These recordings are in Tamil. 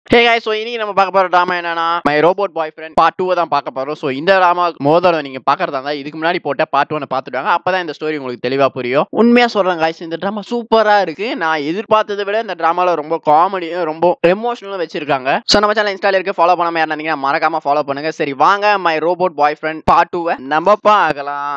ஹே guys ஸோ இன்னைக்கு நம்ம பார்க்க போற ட்ராமா என்னன்னா my robot boyfriend part two தான் பார்க்க போறோம் ஸோ இந்த ட்ராமா மோதலை நீங்க பார்க்கறதா இருந்தா இதுக்கு முன்னாடி போட்ட பார்ட் ஒன்று பார்த்துட்டாங்க அப்பதான் இந்த ஸ்டோரி உங்களுக்கு தெளிவா புரியும் உண்மையா சொல்றேன் guys இந்த ட்ராமா சூப்பரா இருக்கு நான் எதிர்பார்த்ததை விட இந்த ட்ராமால ரொம்ப காமெடியும் ரொம்ப எமோஷனலும் வச்சிருக்காங்க ஸோ நம்ம சேனல் இன்ஸ்டால இருக்கு ஃபாலோ பண்ணாம யாரா இருந்தீங்கன்னா மறக்காம ஃபாலோ பண்ணுங்க சரி வாங்க my robot boyfriend part டூவை நம்ம பார்க்கலாம்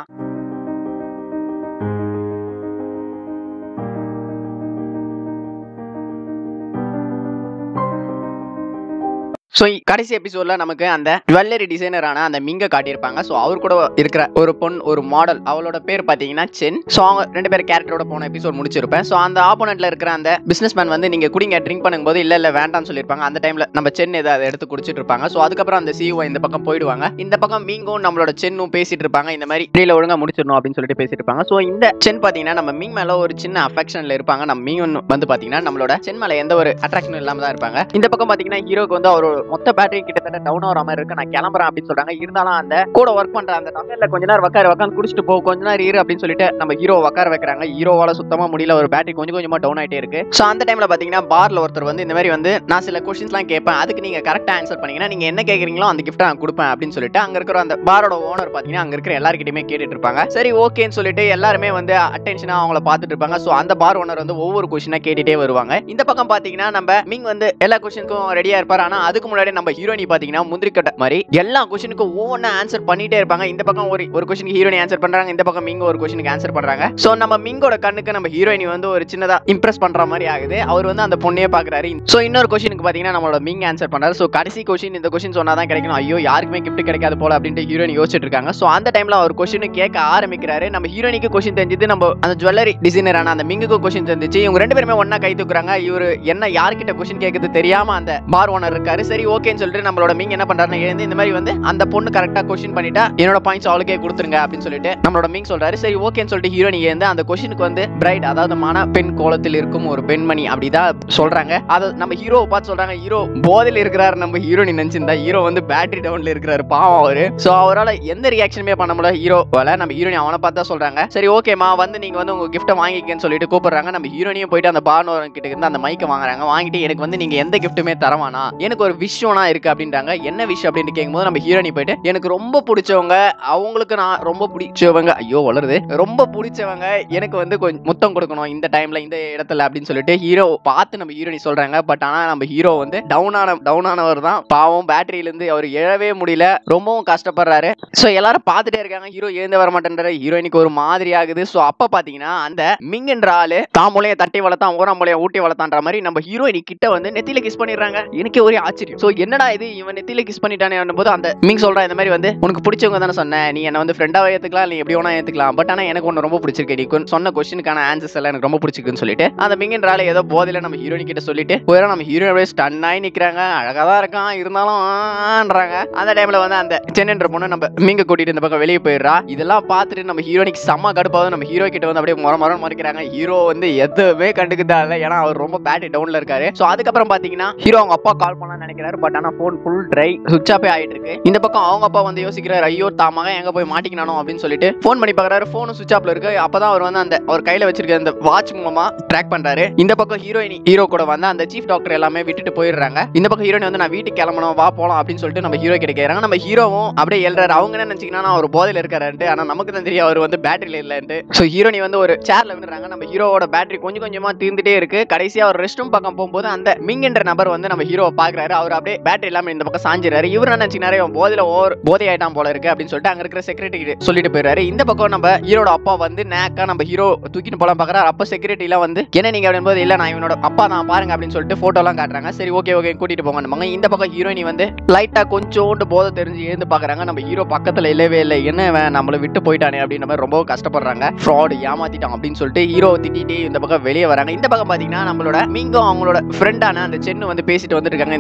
ஸோ கடைசி எபிசோட்ல நமக்கு அந்த ஜுவல்லரி டிசைனரான அந்த மிங்க காட்டியிருப்பாங்க ஸோ அவர் கூட இருக்கிற ஒரு பொண் ஒரு மாடல் அவளோட பேர் பார்த்தீங்கன்னா சென் ஸோ அவங்க ரெண்டு பேர் கேரக்டரோட போன எபிசோட் முடிச்சிருப்பேன் ஸோ அந்த ஆப்போனண்ட்ல இருக்கிற அந்த பிசினஸ் மேன் வந்து நீங்க குடிங்க ட்ரிங்க் பண்ணும்போது இல்ல இல்ல வேண்டாம்னு சொல்லியிருப்பாங்க அந்த டைம்ல நம்ம சென் ஏதாவது எடுத்து குடிச்சிட்டு இருப்பாங்க ஸோ அதுக்கப்புறம் அந்த சிஓ இந்த பக்கம் போயிடுவாங்க இந்த பக்கம் மீங்கும் நம்மளோட சென்னும் பேசிட்டு இருப்பாங்க இந்த மாதிரி டீல ஒழுங்கா முடிச்சிடணும் அப்படின்னு சொல்லிட்டு பேசிட்டு இருப்பாங்க ஸோ இந்த சென் பார்த்தீங்கன்னா நம்ம மீங் மேல ஒரு சின்ன அஃபெக்ஷன்ல இருப்பாங்க நம்ம மீங் வந்து பார்த்தீங்கன்னா நம்மளோட சென் மேல எந்த ஒரு அட்ராக்ஷனும் இல்லாம தான் இருப்பாங்க இந்த பக்கம் பார்த்தீங்கன்னா ஹீரோக்கு வந்து அவர் மொத்த பேட்டரி கிட்டத்தட்ட டவுன் ஆகிற மாதிரி இருக்கு நான் கிளம்புறேன் அப்படின்னு சொல்றாங்க இருந்தாலும் அந்த கூட ஒர்க் பண்ற அந்த தமிழ்ல கொஞ்ச நேரம் உட்காரு உட்காந்து குடிச்சிட்டு போ கொஞ்ச நேரம் இரு அப்படின்னு சொல்லிட்டு நம்ம ஹீரோ உட்கார வைக்கிறாங்க ஹீரோவால சுத்தமா முடியல ஒரு பேட்டரி கொஞ்சம் கொஞ்சமா டவுன் ஆயிட்டே இருக்கு ஸோ அந்த டைம்ல பாத்தீங்கன்னா பார்ல ஒருத்தர் வந்து இந்த மாதிரி வந்து நான் சில கொஸ்டின்ஸ்லாம் கேட்பேன் அதுக்கு நீங்க கரெக்டா ஆன்சர் பண்ணீங்கன்னா நீங்க என்ன கேக்குறீங்களோ அந்த கிஃப்ட் நான் கொடுப்பேன் அப்படின்னு சொல்லிட்டு அங்க இருக்கிற அந்த பாரோட ஓனர் பாத்தீங்கன்னா அங்க இருக்கிற எல்லாருக்கிட்டையுமே கேட்டுட்டு இருப்பாங்க சரி ஓகேன்னு சொல்லிட்டு எல்லாருமே வந்து அட்டென்ஷனா அவங்கள பார்த்துட்டு இருப்பாங்க ஸோ அந்த பார் ஓனர் வந்து ஒவ்வொரு கொஸ்டினா கேட்டுட்டே வருவாங்க இந்த பக்கம் பாத்தீங்கன்னா நம்ம மிங் வந்து எல்லா கொஸ்டினுக்கும் ரெடியா இருப்பாரு ஆனா அதுக்கு முன்னாடி நம்ம ஹீரோயினி பாத்தீங்கன்னா முந்திரி கட்ட மாதிரி எல்லா கொஸ்டினுக்கும் ஒவ்வொன்றா ஆன்சர் பண்ணிட்டே இருப்பாங்க இந்த பக்கம் ஒரு ஒரு கொஸ்டினுக்கு ஹீரோயினி ஆன்சர் பண்றாங்க இந்த பக்கம் மிங்க ஒரு கொஸ்டினுக்கு ஆன்சர் பண்றாங்க சோ நம்ம மிங்கோட கண்ணுக்கு நம்ம ஹீரோயினி வந்து ஒரு சின்னதா இம்ப்ரெஸ் பண்ற மாதிரி ஆகுது அவர் வந்து அந்த பொண்ணையே பாக்குறாரு சோ இன்னொரு கொஸ்டினுக்கு பாத்தீங்கன்னா நம்மளோட மிங் ஆன்சர் பண்றாரு சோ கடைசி கொஸ்டின் இந்த கொஸ்டின் சொன்னாதான் கிடைக்கணும் ஐயோ யாருக்குமே கிஃப்ட் கிடைக்காது போல அப்படின்ட்டு ஹீரோயின் யோசிச்சுட்டு இருக்காங்க சோ அந்த டைம்ல அவர் கொஸ்டின் கேட்க ஆரம்பிக்கிறாரு நம்ம ஹீரோயினிக்கு கொஸ்டின் தெரிஞ்சது நம்ம அந்த ஜுவல்லரி டிசைனரான அந்த மிங்குக்கு கொஸ்டின் தெரிஞ்சிச்சு இவங்க ரெண்டு பேருமே ஒண்ணா கை தூக்குறாங்க இவர் என்ன யார்கிட்ட கொஸ்டின் கேட்குது தெரியாம அந்த பார் ஓனர் இருக்காரு சரி ஓகேன்னு சொல்லிட்டு நம்மளோட மிங் என்ன பண்றாருன்னு எழுந்து இந்த மாதிரி வந்து அந்த பொண்ணு கரெக்டா கொஸ்டின் பண்ணிட்டா என்னோட பாயிண்ட்ஸ் அவளுக்கே கொடுத்துருங்க அப்படின்னு சொல்லிட்டு நம்மளோட மிங் சொல்றாரு சரி ஓகேன்னு சொல்லிட்டு ஹீரோனி எழுந்து அந்த கொஸ்டினுக்கு வந்து பிரைட் அதாவது மன பெண் கோலத்தில் இருக்கும் ஒரு பெண்மணி அப்படிதான் சொல்றாங்க அதை நம்ம ஹீரோவை பார்த்து சொல்றாங்க ஹீரோ போதையில் இருக்கிறாரு நம்ம ஹீரோனி நினைச்சிருந்தா ஹீரோ வந்து பேட்டரி டவுன்ல இருக்கிறாரு பாவம் அவரு சோ அவரால் எந்த ரியாக்ஷனுமே பண்ண முடியல ஹீரோவால நம்ம ஹீரோனி அவனை பார்த்தா சொல்றாங்க சரி ஓகேமா வந்து நீங்க வந்து உங்க கிஃப்ட்டை வாங்கிக்கன்னு சொல்லிட்டு கூப்பிடுறாங்க நம்ம ஹீரோனியும் போயிட்டு அந்த பார்னோரன் கிட்ட இருந்து அந்த மைக்கை வாங்குறாங்க வாங்கிட்டு எனக்கு வந்து நீங்க எந்த கிஃப்ட்டுமே தரவானா எனக்கு ஒரு விஷயம்னா இருக்கு அப்படின்றாங்க என்ன விஷயம் அப்படின்னு கேட்கும்போது நம்ம ஹீரோனி போயிட்டு எனக்கு ரொம்ப பிடிச்சவங்க அவங்களுக்கு நான் ரொம்ப பிடிச்சவங்க ஐயோ வளருது ரொம்ப பிடிச்சவங்க எனக்கு வந்து கொஞ்சம் முத்தம் கொடுக்கணும் இந்த டைம்ல இந்த இடத்துல அப்படின்னு சொல்லிட்டு ஹீரோ பார்த்து நம்ம ஹீரோனி சொல்றாங்க பட் ஆனா நம்ம ஹீரோ வந்து டவுன் ஆன டவுன் ஆனவர் தான் பாவம் பேட்டரியில இருந்து அவர் எழவே முடியல ரொம்பவும் கஷ்டப்படுறாரு சோ எல்லாரும் பார்த்துட்டே இருக்காங்க ஹீரோ எழுந்து வர மாட்டேன்றாரு ஹீரோயினுக்கு ஒரு மாதிரி ஆகுது சோ அப்ப பாத்தீங்கன்னா அந்த மிங்கன்ற ஆளு தாம்பூலைய தட்டி வளர்த்தான் ஓராம்பளைய ஊட்டி வளர்த்தான்ற மாதிரி நம்ம ஹீரோயினி கிட்ட வந்து நெத்தியில கிஸ் பண்ணிடுறாங்க எனக்கே ஒரே ஆச்சரியம் சோ என்னடா இது இவன் நெத்தியில கிஸ் பண்ணிட்டானே போது அந்த மிங் சொல்றா இந்த மாதிரி வந்து உனக்கு பிடிச்சவங்க தானே சொன்னேன் நீ என்ன வந்து ஃப்ரெண்டாவே ஏத்துக்கலாம் நீ எப்படி வேணா ஏத்துக்கலாம் பட் ஆனா எனக்கு ஒன்று ரொம்ப பிடிச்சிருக்கு நீ கொன்- சொன்ன கொஸ்டினுக்கான ஆன்சர்ஸ் எல்லாம் எனக்கு ரொம்ப பிடிச்சிருக்குன்னு சொல்லிட்டு அந்த மிங்கன்றால ஏதோ போதையில நம்ம ஹீரோனி கிட்ட சொல்லிட்டு போயிடும் நம்ம ஹீரோயின் அப்படியே ஸ்டன் ஆகி நிக்கிறாங்க அழகா தான் இருக்கான் இருந்தாலும் ஆன்றாங்க அந்த டைம்ல வந்து அந்த சென்னைன்ற பொண்ணு நம்ம மிங்க கூட்டிட்டு இந்த பக்கம் வெளியே போயிடுறா இதெல்லாம் பார்த்துட்டு நம்ம ஹீரோனிக்கு செம்ம கடுப்பாவது நம்ம ஹீரோ கிட்ட வந்து அப்படியே முற முறை மறைக்கிறாங்க ஹீரோ வந்து எதுவுமே கண்டுக்குதா இல்ல ஏன்னா அவர் ரொம்ப பேட்டரி டவுன்ல இருக்காரு சோ அதுக்கப்புறம் பாத்தீங்கன்னா ஹீரோ அவங்க அப்பா கால் பண்ணலாம்னு நினைக்கிறாரு பட் ஆனா போன் ஃபுல் ட்ரை சுவிட்ச் ஆஃபே ஆயிட்டு இருக்கு இந்த பக்கம் அவங்க அப்பா வந்து யோசிக்கிறாரு ஐயோ தான் மகன் எங்க போய் மாட்டிக்கணும் அப்படின்னு சொல்லிட்டு ஃபோன் பண்ணி பார்க்கறாரு ஃபோனும் சுவிட்ச் ஆஃப்ல இருக்கு அப்பதான் அவர் வந்து அந்த அவர் கையில வச்சிருக்க அந்த வாட்ச் மூலமா ட்ராக் பண்றாரு இந்த பக்கம் ஹீரோயினி ஹீரோ கூட வந்து அந்த சீஃப் டாக்டர் எல்லாமே விட்டுட்டு போயிடுறாங்க இந்த பக்கம் ஹீரோயின் வந்து நான் வீட்டுக்கு கிளம்பணும் வா போலாம் அப்படின்னு சொல்லிட்டு நம்ம ஹீரோ கிட்ட கேக்குறாங்க நம்ம ஹீரோவும் அப்படியே எழுறாரு அவங்க என்ன நினைச்சீங்கன்னா அவர் போதையில இருக்காருன்ட்டு ஆனா நமக்கு தான் தெரியும் அவர் வந்து பேட்டரியில இல்லன்ட்டு சோ ஹீரோனி வந்து ஒரு சேர்ல விழுறாங்க நம்ம ஹீரோவோட பேட்டரி கொஞ்சம் கொஞ்சமா தீர்ந்துட்டே இருக்கு கடைசியா அவர் ரெஸ்ட் ரூம் பக்கம் போகும்போது அந்த மிங் என்ற நபர் வந்து நம்ம ஹீரோவை பாக்குறாரு அவர் அப்படியே பேட்டரி இல்லாம இந்த பக்கம் சாஞ்சிறாரு இவர் என்ன நினைச்சுனாரு இவன் போதையில ஓவர் போதை ஆயிட்டான் போல இருக்கு அப்படின்னு சொல்லிட்டு அங்க இருக்கிற செக்ரட்டரி சொல்லிட்டு போயிடுறாரு இந்த பக்கம் நம்ம ஹீரோட அப்பா வந்து நேக்கா நம்ம ஹீரோ தூக்கிட்டு போலாம் பாக்குறாரு அப்ப செக்ரட்டரி எல்லாம் வந்து என்ன நீங்க அப்படின் போது இல்ல நான் இவனோட அப்பா தான் பாருங்க அப்படின்னு சொல்லிட்டு போட்டோ எல்லாம் காட்டுறாங்க சரி ஓகே ஓகே கூட்டிட்டு போங்க இந்த பக்கம் ஹீரோயினி வந்து லைட்டா கொஞ்சோண்டு போதை தெரிஞ்சு எழுந்து பாக்குறாங்க நம்ம ஹீரோ பக்கத்துல இல்லவே இல்லை என்ன இவன் நம்மள விட்டு போயிட்டானே அப்படின்ற மாதிரி ரொம்ப கஷ்டப்படுறாங்க ஃப்ராட் ஏமாத்திட்டான் அப்படின்னு சொல்லிட்டு ஹீரோ திட்டிட்டு இந்த பக்கம் வெளியே வராங்க இந்த பக்கம் பாத்தீங்கன்னா நம்மளோட மீங்கும் அவங்களோட ஃப்ரெண்டான அந்த சென்னு வந்து பேசிட்டு வந்துட்டு இருக்காங்க இந்த டீல நான்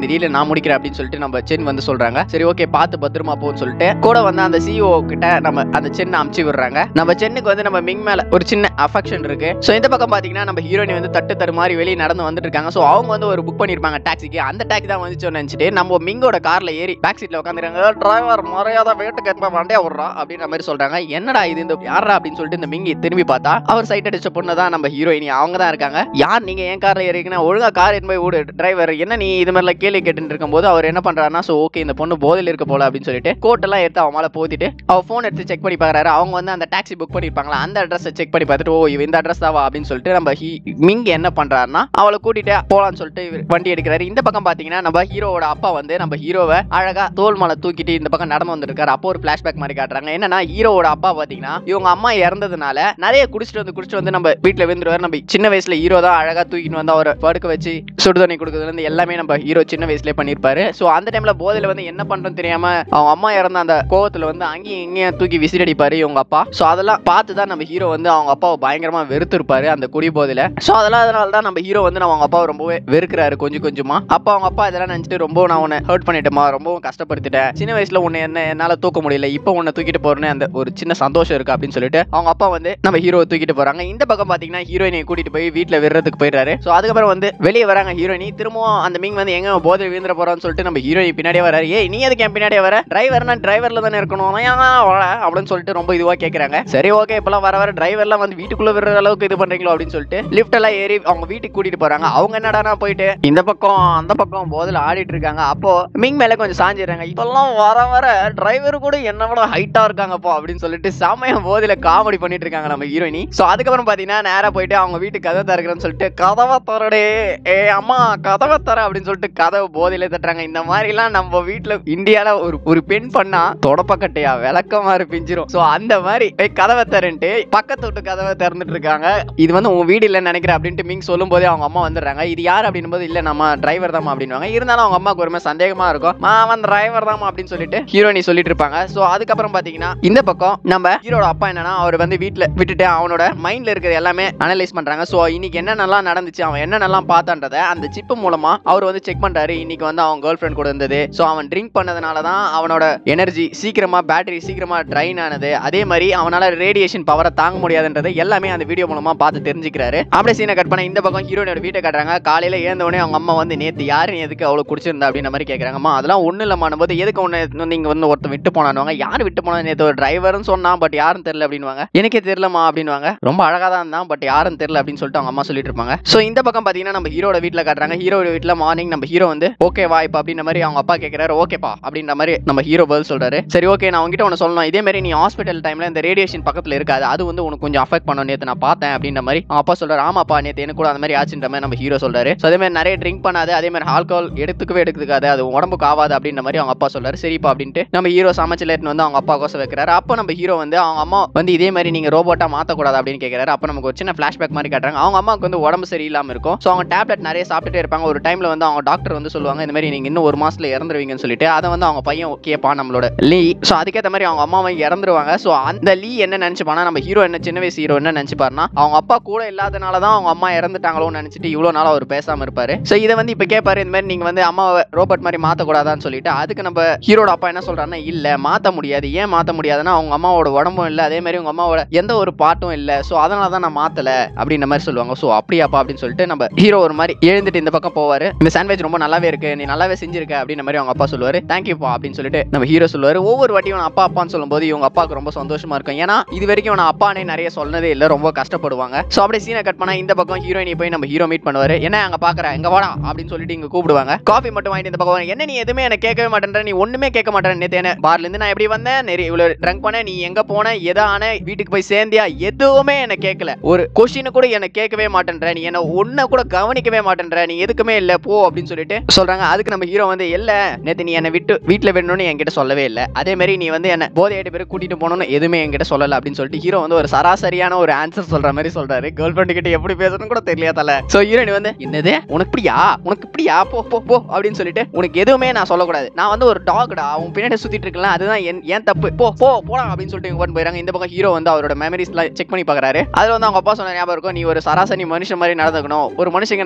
நான் முடிக்கிறேன் அப்படின்னு சொல்லிட்டு நம்ம சென் வந்து சொல்றாங்க சரி ஓகே பார்த்து பத்திரமா போன்னு சொல்லிட்டு கூட வந்து அந்த சிஓ கிட்ட நம்ம அந்த சென்னை அமுச்சு விடுறாங்க நம்ம சென்னுக்கு வந்து நம்ம மிங் மேல ஒரு சின்ன அஃபெக்ஷன் இருக்கு ஸோ இந்த பக்கம் பாத்தீங்கன்னா நம்ம ஹீரோயினி வந்து தட்டு தரு மாதிரி வெளியே நடந்து வந்துட்டு இருக்காங்க ஸோ அவங்க வந்து ஒரு புக் பண்ணிருப்பாங்க டாக்ஸிக்கு அந்த டாக்ஸி தான் வந்துச்சு நினைச்சிட்டு நம்ம மிங்கோட கார்ல ஏறி பேக் சீட்ல உட்காந்துருக்காங்க டிரைவர் மறையாத வீட்டுக்கு எப்ப வண்டியா விடுறா அப்படின்ற மாதிரி சொல்றாங்க என்னடா இது இந்த யாரா அப்படின்னு சொல்லிட்டு இந்த மிங்கி திரும்பி பார்த்தா அவர் சைட் அடிச்ச பொண்ணு தான் நம்ம ஹீரோயினி அவங்க தான் இருக்காங்க யார் நீங்க என் கார்ல ஏறிக்கணும் ஒழுங்கா கார் எடுத்து போய் விடு டிரைவர் என்ன நீ இது மாதிரிலாம் கேள்வி கேட்டுட்டு இருக்கும்போது அவர் என்ன பண்றாருன்னா ஸோ ஓகே இந்த பொண்ணு போதையில் இருக்க போல அப்படின்னு சொல்லிட்டு கோட் எல்லாம் எடுத்து அவன் மேல போத்திட்டு அவ ஃபோன் எடுத்து செக் பண்ணி பார்க்கறாரு அவங்க வந்து அந்த டாக்ஸி புக் பண்ணிருப்பாங்களா அந்த அட்ரஸ் செக் பண்ணி பார்த்துட்டு ஓ இவ இந்த அட்ரஸ் தாவா அப்படின்னு சொல்லிட்டு நம்ம ஹீ- மிங் என்ன பண்றாருன்னா அவளை கூட்டிட்டு போலான்னு சொல்லிட்டு இவர் வண்டி எடுக்கிறாரு இந்த பக்கம் பாத்தீங்கன்னா நம்ம ஹீரோவோட அப்பா வந்து நம்ம ஹீரோவை அழகா தோல் மேல தூக்கிட்டு இந்த பக்கம் நடந்து வந்திருக்காரு அப்போ ஒரு பிளாஷ்பேக் மாதிரி காட்டுறாங்க என்னன்னா ஹீரோவோட அப்பா பாத்தீங்கன்னா இவங்க அம்மா இறந்ததுனால நிறைய குடிச்சிட்டு வந்து குடிச்சிட்டு வந்து நம்ம வீட்டுல விழுந்துருவாரு நம்ம சின்ன வயசுல ஹீரோ தான் அழகா தூக்கிட்டு வந்து அவரை படுக்க வச்சு சுடுதண்ணி கொடுக்கறதுல இருந்து எல்லாமே நம்ம ஹீரோ சின்ன வயசுலயே பண்ணிருப்பாரு சோ அந்த டைம்ல போதையில வந்து என்ன பண்றோம்னு தெரியாம அவங்க அம்மா இறந்த அந்த கோவத்துல வந்து அங்கேயும் இங்கேயும் தூக்கி விசிறடிப்பாரு இவங்க அப்பா சோ அதெல்லாம் பார்த்து தான் நம்ம ஹீரோ வந்து அவங்க அப்பாவை பயங்கரமா வெறுத்திருப்பாரு அந்த குடி போதையில சோ அதெல்லாம் அதனால தான் நம்ம ஹீரோ வந்து நம்ம அவங்க அப்பாவை ரொம்பவே வெறுக்கிறாரு கொஞ்சம் கொஞ்சமா அப்பா அவங்க அப்பா இதெல்லாம் நினைச்சிட்டு ரொம்ப நான் உன்னை ஹர்ட் பண்ணிட்டேமா ரொம்பவும் கஷ்டப்படுத்திட்டேன் சின்ன வயசுல உன்னை என்ன என்னால தூக்க முடியல இப்போ உன்னை தூக்கிட்டு போறேன்னு அந்த ஒரு சின்ன சந்தோஷம் இருக்கு அப்படின்னு சொல்லிட்டு அவங்க அப்பா வந்து நம்ம ஹீரோவை தூக்கிட்டு போறாங்க இந்த பக்கம் பாத்தீங்கன்னா ஹீரோயினை கூட்டிட்டு போய் வீட்டுல விடுறதுக்கு போயிடுறாரு சோ அதுக்கப்புறம் வந்து வெளியே வராங்க ஹீரோயினி திரும்பவும் அந்த மீன் வந்து எங்க போதை வீந்துற போறான்னு சொல்லிட்டு நம்ம ஹீரோயின் பின்னாடியே வராரு ஏய் நீ எதுக்கு என் பின்னாடியே வர டிரைவர்னா டிரைவர்ல தானே இருக்கணும் நான் ஏன் வர அப்படின்னு சொல்லிட்டு ரொம்ப இதுவா கேக்குறாங்க சரி ஓகே இப்பெல்லாம் வர வர டிரைவர்லாம் வந்து வீட்டுக்குள்ள விடுற அளவுக்கு இது பண்றீங்களோ அப்படின்னு சொல்லிட்டு லிஃப்ட் எல்லாம் ஏறி அவங்க வீட்டுக்கு கூட்டிட்டு போறாங்க அவங்க என்னடானா போயிட்டு இந்த பக்கம் அந்த பக்கம் போதில் ஆடிட்டு இருக்காங்க அப்போ மிங் மேல கொஞ்சம் சாஞ்சிடுறாங்க இப்பெல்லாம் வர வர டிரைவர் கூட என்ன விட ஹைட்டா இருக்காங்கப்பா அப்படின்னு சொல்லிட்டு செமையா போதில காமெடி பண்ணிட்டு இருக்காங்க நம்ம ஹீரோயினி சோ அதுக்கப்புறம் பாத்தீங்கன்னா நேரா போயிட்டு அவங்க வீட்டு கதவை திறக்கிறேன்னு சொல்லிட்டு கதவை தரடே ஏ அம்மா கதவை தர அப்படின்னு சொல்லிட்டு கதவை போதையில தட்டுறாங்க இந்த மாதிரி எல்லாம் நம்ம வீட்டுல இந்தியால ஒரு ஒரு பெண் பண்ணா தொடப்பக்கட்டையா விளக்கமா பிஞ்சிரும் சோ அந்த மாதிரி "ஏய், கதவை தரேன்ட்டு பக்கத்து வீட்டு கதவை திறந்துட்டு இருக்காங்க இது வந்து உன் வீடு இல்லைன்னு நினைக்கிறேன் அப்படின்ட்டு மிங் சொல்லும் போதே அவங்க அம்மா வந்துடுறாங்க இது யார் அப்படின்னும் போது இல்ல நம்ம டிரைவர் தான் அப்படின்னுவாங்க இருந்தாலும் அவங்க அம்மாவுக்கு ஒரு மாதிரி சந்தேகமா இருக்கும் "மா, அவன் டிரைவர் தான் அப்படின்னு சொல்லிட்டு ஹீரோயினி சொல்லிட்டு இருப்பாங்க சோ அதுக்கப்புறம் பாத்தீங்கன்னா இந்த பக்கம் நம்ம ஹீரோட அப்பா என்னன்னா அவர் வந்து வீட்ல விட்டுட்டு அவனோட மைண்ட்ல இருக்கிறது எல்லாமே அனலைஸ் பண்றாங்க சோ இன்னைக்கு என்னென்னலாம் நடந்துச்சு அவன் என்னென்னலாம் பார்த்தான்றத அந்த சிப்பு மூலமா அவர் வந்து செக் பண்றாரு இன்னைக்கு வந்து அவன் கேர்ள் ஃப்ரெண்ட் கூட இருந்தது சோ அவன் ட்ரிங்க் பண்ணதுனால தான் அவனோட எனர்ஜி சீக்கிரமா பேட்டரி சீக்கிரமா ட்ரைன் ஆனது அதே மாதிரி அவனால ரேடியேஷன் பவரை தாங்க முடியாதுன்றது எல்லாமே அந்த வீடியோ மூலமா பார்த்து தெரிஞ்சுக்கிறாரு அப்படியே சீனை கட் பண்ண இந்த பக்கம் ஹீரோனோட வீட்டை காட்டுறாங்க காலையில ஏந்த உடனே அவங்க அம்மா வந்து நேத்து யாரு நீ எதுக்கு அவ்வளவு குடிச்சிருந்தா அப்படின்ற மாதிரி கேக்குறாங்கம்மா அதெல்லாம் ஒண்ணு இல்லம்மா போது எதுக்கு ஒண்ணு வந்து இங்க வந்து ஒருத்தன் விட்டு போனானுவாங்க யார் விட்டு போனா நேத்து ஒரு டிரைவர்னு சொன்னான் பட் யாரும் தெரியல அப்படின்னுவாங்க எனக்கே தெரியலமா அப்படின்னுவாங்க ரொம்ப அழகா தான் இருந்தான் பட் யாரும் தெரியல அப்படின்னு சொல்லிட்டு அவங்க அம்மா சொல்லிட்டு இருப்பாங்க சோ இந்த பக்கம் பாத்தீங்கன்னா நம்ம ஹீரோட வீட்ல காட்டுறாங்க ஹீரோட வீட்ல மார்னிங் நம்ம ஹீரோ வந்து ஓகேவா இப்ப அப்படின்ற மாதிரி அவங்க அப்பா கேக்குறாரு ஓகேப்பா அப்படின்ற மாதிரி நம்ம ஹீரோ பதில் சொல்றாரு சரி ஓகே நான் உங்ககிட்ட ஒன்று சொல்லணும் இதே மாதிரி நீ ஹாஸ்பிட்டல் டைம்ல இந்த ரேடியேஷன் பக்கத்துல இருக்காது அது வந்து உனக்கு கொஞ்சம் அஃபெக்ட் பண்ணும் நேத்து நான் பார்த்தேன் அப்படின்ற மாதிரி அவங்க அப்பா சொல்றாரு ஆமாப்பா நேத்து எனக்கு கூட அந்த மாதிரி ஆச்சுன்ற மாதிரி நம்ம ஹீரோ சொல்றாரு So அதே மாதிரி நிறைய ட்ரிங்க் பண்ணாது அதே மாதிரி ஆல்கோல் எடுத்துக்கவே எடுத்துக்காது அது உடம்புக்கு ஆகாது அப்படின்ற மாதிரி அவங்க அப்பா சொல்றாரு சரிப்பா அப்படின்ட்டு நம்ம ஹீரோ சமைச்சு லேட்டு வந்து அவங்க அப்பா கோசம் வைக்கிறாரு அப்போ நம்ம ஹீரோ வந்து அவங்க அம்மா வந்து இதே மாதிரி நீங்க ரோபோட்டா மாத்தக்கூடாது அப்படின்னு கேட்கறாரு அப்போ நமக்கு ஒரு சின்ன ஃபிளாஷ்பேக் மாதிரி காட்டுறாங்க அவங்க அம்மாவுக்கு வந்து உடம்பு சரியில்லாம இருக்கும் ஸோ அவங்க டேப்லெட் நிறைய சாப்பிட்டுட்டே இருப்பாங்க ஒரு டைம்ல வந்து அவங்க டாக்டர் வந்து சொல்லுவாங்க இந்த மாதிரி நீங்க இன்னும் ஒரு மாசத்துல இறந்துருவீங்கன்னு சொல்லிட்டு அதை வந்து அவங்க பையன் கேட்பான் நம்மளோட லீ ஸோ அதுக்கேற்ற மாதிரி அவங்க அம்மா இறந்துருவாங்க ஸோ அந்த லீ என்ன நினைச்சுப்பானா நம்ம ஹீரோ என்ன சின்ன வயசு ஹீரோ என்ன நினைச்சுப்பாருனா அவங்க அப்பா கூட இல்லாதனால தான் அவங்க அம்மா இறந்துட்டாங்களோன்னு நினைச்சிட்டு இவ்வளோ நாள் அவர் பேசாம இருப்பாரு ஸோ இதை வந்து இப்போ கேட்பாரு இந்த மாதிரி நீங்க வந்து அம்மாவை ரோபோட் மாதிரி மாத்தக்கூடாதான்னு சொல்லிட்டு அதுக்கு நம்ம ஹீரோட அப்பா என்ன சொல்றாருன்னா இல்ல மாத்த முடியாது ஏன் மாத்த முடியாதுன்னா அவங்க அம்மாவோட உடம்பும் இல்ல அதே மாதிரி உங்க அம்மாவோட எந்த ஒரு பாட்டும் இல்ல ஸோ அதனால தான் நான் மாத்தல அப்படின்ற மாதிரி சொல்லுவாங்க ஸோ அப்படியாப்பா அப்படின்னு சொல்லிட்டு நம்ம ஹீரோ ஒரு மாதிரி எழுந்துட்டு இந்த பக்கம் போவாரு இந்த சாண்ட்விச் ரொம்ப நல்லாவே இருக்கு நீ நல்லாவே செஞ்சிருக்க அப்படின்ற மாதிரி அவங்க அப்பா சொல்லுவாரு தேங்க்யூப்பா அப்படின்னு சொல்லிட்டு நம்ம ஹீரோ சொல்லுவாரு ஒவ்வொரு வாட்டியும் நான் அப்பா அப்பான்னு சொல்லும்போது இவங்க அப்பாவுக்கு ரொம்ப சந்தோஷமா இருக்கும் ஏன்னா இது வரைக்கும் நான் அப்பானே நிறைய சொன்னதே இல்ல ரொம்ப கஷ்டப்படுவாங்க ஸோ அப்படியே சீனை கட் பண்ணா இந்த பக்கம் ஹீரோயினி போய் நம்ம ஹீரோ மீட் பண்ணுவாரு என்ன அங்க பாக்குற எங்க வாடா அப்படின்னு சொல்லிட்டு இங்க கூப்பிடுவாங்க காஃபி மட்டும் வாங்கிட்டு இந்த பக்கம் வா. என்ன நீ எதுவுமே எனக்கு கேட்கவே மாட்டேன்ற நீ ஒண்ணுமே கேட்க மாட்டேன் நேத்து என்ன பார்ல இருந்து நான் எப்படி வந்தேன் நிறைய இவ்வளவு ட்ரங்க் பண்ண நீ எங்க போன எதா ஆன வீட்டுக்கு போய் சேர்ந்தியா எதுவுமே என்ன கேட்கல ஒரு கொஸ்டின் கூட என்ன கேட்கவே மாட்டேன்ற நீ என்ன ஒன்ன கூட கவனிக்கவே மாட்டேன்ற நீ எதுக்குமே இல்ல போ அப்படின்னு சொல்லிட்டு சொல்றாங்க அதுக்கு நம்ம ஹீரோ வந்து இல்ல நேத்து நீ என்னை விட்டு வீட்டுல விடணும்னு என்கிட்ட சொல்லவே இல்ல அதே மாதிரி நீ வந்து என்ன போதை ஏட்டு பேர் கூட்டிட்டு போகணும்னு எதுவுமே என்கிட்ட சொல்லல அப்படின்னு சொல்லிட்டு ஹீரோ வந்து ஒரு சராசரியான ஒரு ஆன்சர் சொல்ற மாதிரி சொல்றாரு கேர்ள் ஃப்ரெண்டு கிட்ட எப்படி பேசணும் கூட தெரியல தல சோ ஹீரோயின் வந்து என்னது உனக்கு இப்படியா உனக்கு இப்படியா போ போ போ அப்படின்னு சொல்லிட்டு உனக்கு எதுவுமே நான் சொல்லக்கூடாது நான் வந்து ஒரு டாக்டா அவன் பின்னாடி சுத்திட்டு இருக்கலாம் அதுதான் என் ஏன் தப்பு போ போ போடா அப்படின்னு சொல்லிட்டு இங்க கொண்டு போயிறாங்க இந்த பக்கம் ஹீரோ வந்து அவரோட மெமரிஸ் எல்லாம் செக் பண்ணி பாக்குறாரு அதுல வந்து அவங்க அப்பா சொன்ன ஞாபகம் இருக்கும் நீ ஒரு சராசரி மனுஷன் மாதிரி நடந்துக்கணும் ஒரு மனுஷங்க என்ன கேர்ள் ஃப்ரெண்ட்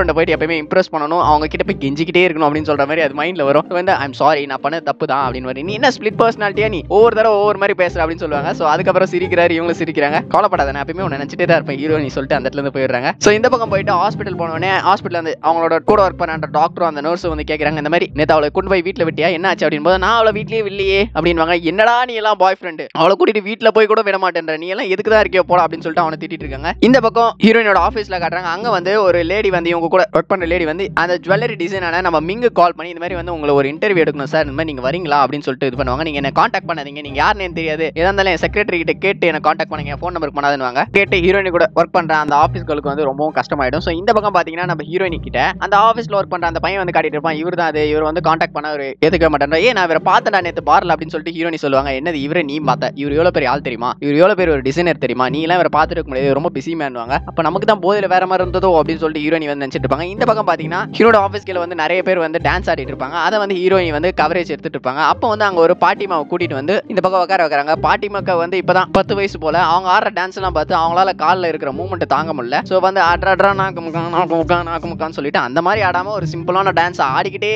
ஃப்ரெண்டை போயிட்டு எப்பயுமே இம்ப்ரெஸ் பண்ணணும் அவங்க கிட்ட போய் கெஞ்சிக்கிட்டே இருக்கணும் அப்படின்னு சொல்ற மாதிரி அது மைண்ட்ல வரும் So வந்து ஐம் சாரி நான் பண்ண தப்பு தான் அப்படின்னு வரும் நீ என்ன ஸ்பிளிட் பர்சனாலிட்டியா நீ ஒவ்வொரு தடவை ஒவ்வொரு மாதிரி பேசுற அப்படின்னு சொல்லுவாங்க ஸோ அதுக்கப்புறம் சிரிக்கிறாரு இவங்களும் சிரிக்கிறாங்க கவலைப்படாத நான் எப்பயுமே உன்னை நினைச்சிட்டே தான் இருப்பேன் ஹீரோ நீ சொல்லிட்டு அந்த இடத்துல இருந்து போயிடுறாங்க ஸோ இந்த பக்கம் போயிட்டு ஹாஸ்பிட்டல் போனோடனே ஹாஸ்பிட்டல் வந்து அவங்களோட கூட ஒர்க் பண்ண அந்த டாக்டரும் அந்த நர்ஸும் வந்து கேட்குறாங்க இந்த மாதிரி நேற்று அவளை கொண்டு போய் வீட்டில் விட்டியா என்ன ஆச்சு அப்படின்னு போது நான் அவளை வீட்லயே இல்லையே அப்படின்வாங்க என்னடா நீ எல்லாம் பாய் ஃப்ரெண்டு அவளை கூட்டிட்டு வீட்டில் போய் கூட விட மாட்டேன்ற நீ எல்லாம் எதுக்கு தான் இருக்கியோ போடா அப்படின்னு சொல்லிட்டு அவனை திட்டிட்டு இருக்காங்க இந்த பக்கம் ஹீரோயினோட ஆஃபீஸ்ல காட்டுறாங்க அங்க வந்து ஒரு லேடி வந்து இவங்க கூட ஒர்க் பண்ற லேடி வந்து அந்த ஜுவல்லரி டிசைனான நம்ம மிங்கு கால் பண்ணி இந்த மாதிரி வந்து உங்களை ஒரு இன்டர்வியூ எடுக்கணும் சார் இந்த மாதிரி நீங்க வரீங்களா அப்படின்னு சொல்லிட்டு இது பண்ணுவாங்க நீங்க என்ன காண்டாக்ட் பண்ணாதீங்க நீங்க யாருன்னு தெரியாது எதா இருந்தாலும் என் செக்ரட்டரி கிட்ட கேட்டு என்ன காண்டாக்ட் பண்ணுங்க ஃபோன் நம்பருக்கு பண்ணாதுன்னு கேட்டு ஹீரோயின் கூட ஒர்க் பண்ற அந்த ஆஃபீஸ்களுக்கு வந்து ரொம்பவும் கஷ்டமாயிடும் ஸோ இந்த பக்கம் பாத்தீங்கன்னா நம்ம ஹீரோயின் கிட்ட அந்த ஆஃபீஸ்ல ஒர்க் பண்ற அந்த பையன் வந்து காட்டிட்டு இருப்பான் இவர் தான் அது இவர் வந்து காண்டாக்ட் பண்ண ஒரு ஏத்துக்க மாட்டேன் ஏன் நான் இவரை பார்த்தேன் நேற்று பார்ல அப்படின்னு சொல்லிட்டு ஹீரோனி சொல்லுவாங்க என்னது இவரை நீ பார்த்த இவர் எவ்வளவு பெரிய ஆள் தெரியுமா இவர் எவ்வளவு பெரிய ஒரு டிசைனர் தெரியுமா நீ எல்லாம் இவரை பார்த்துட்டு இருக்க முடியாது ரொம்ப பிஸி மேன்வாங்க அப்ப நமக்கு தான் போதையில வேற மாதிரி இருந்ததோ அப்படின்னு சொல்லிட்டு ஹீரோனி வந்து நினைச்சிட்டு இருப்பாங்க இந்த பக்கம் பாத்தீங்கன்னா ஹீரோட ஆஃபீஸ் கீழ வந்து நிறைய பேர் வந்து டான்ஸ் ஆடிட்டு இருப்பாங்க அதை வந்து ஹீரோயின் வந்து கவரேஜ் எடுத்துட்டு இருப்பாங்க அப்போ வந்து அங்க ஒரு பாட்டிமாவை கூட்டிட்டு வந்து இந்த பக்கம் உட்கார வைக்கிறாங்க பாட்டிமாக்க வந்து இப்பதான் பத்து வயசு போல அவங்க ஆடுற டான்ஸ் எல்லாம் பார்த்து அவங்களால காலில் இருக்கிற மூவ்மெண்ட் தாங்க முடியல ஸோ வந்து அட்ரா அட்ரா நாக்கு முக்கா நாக்கு முக்கா நாக்கு முக்கான்னு சொல்லிட்டு அந்த மாதிரி ஆடாம ஒரு சிம்பிளான டான்ஸ் ஆடிக்கிட்டே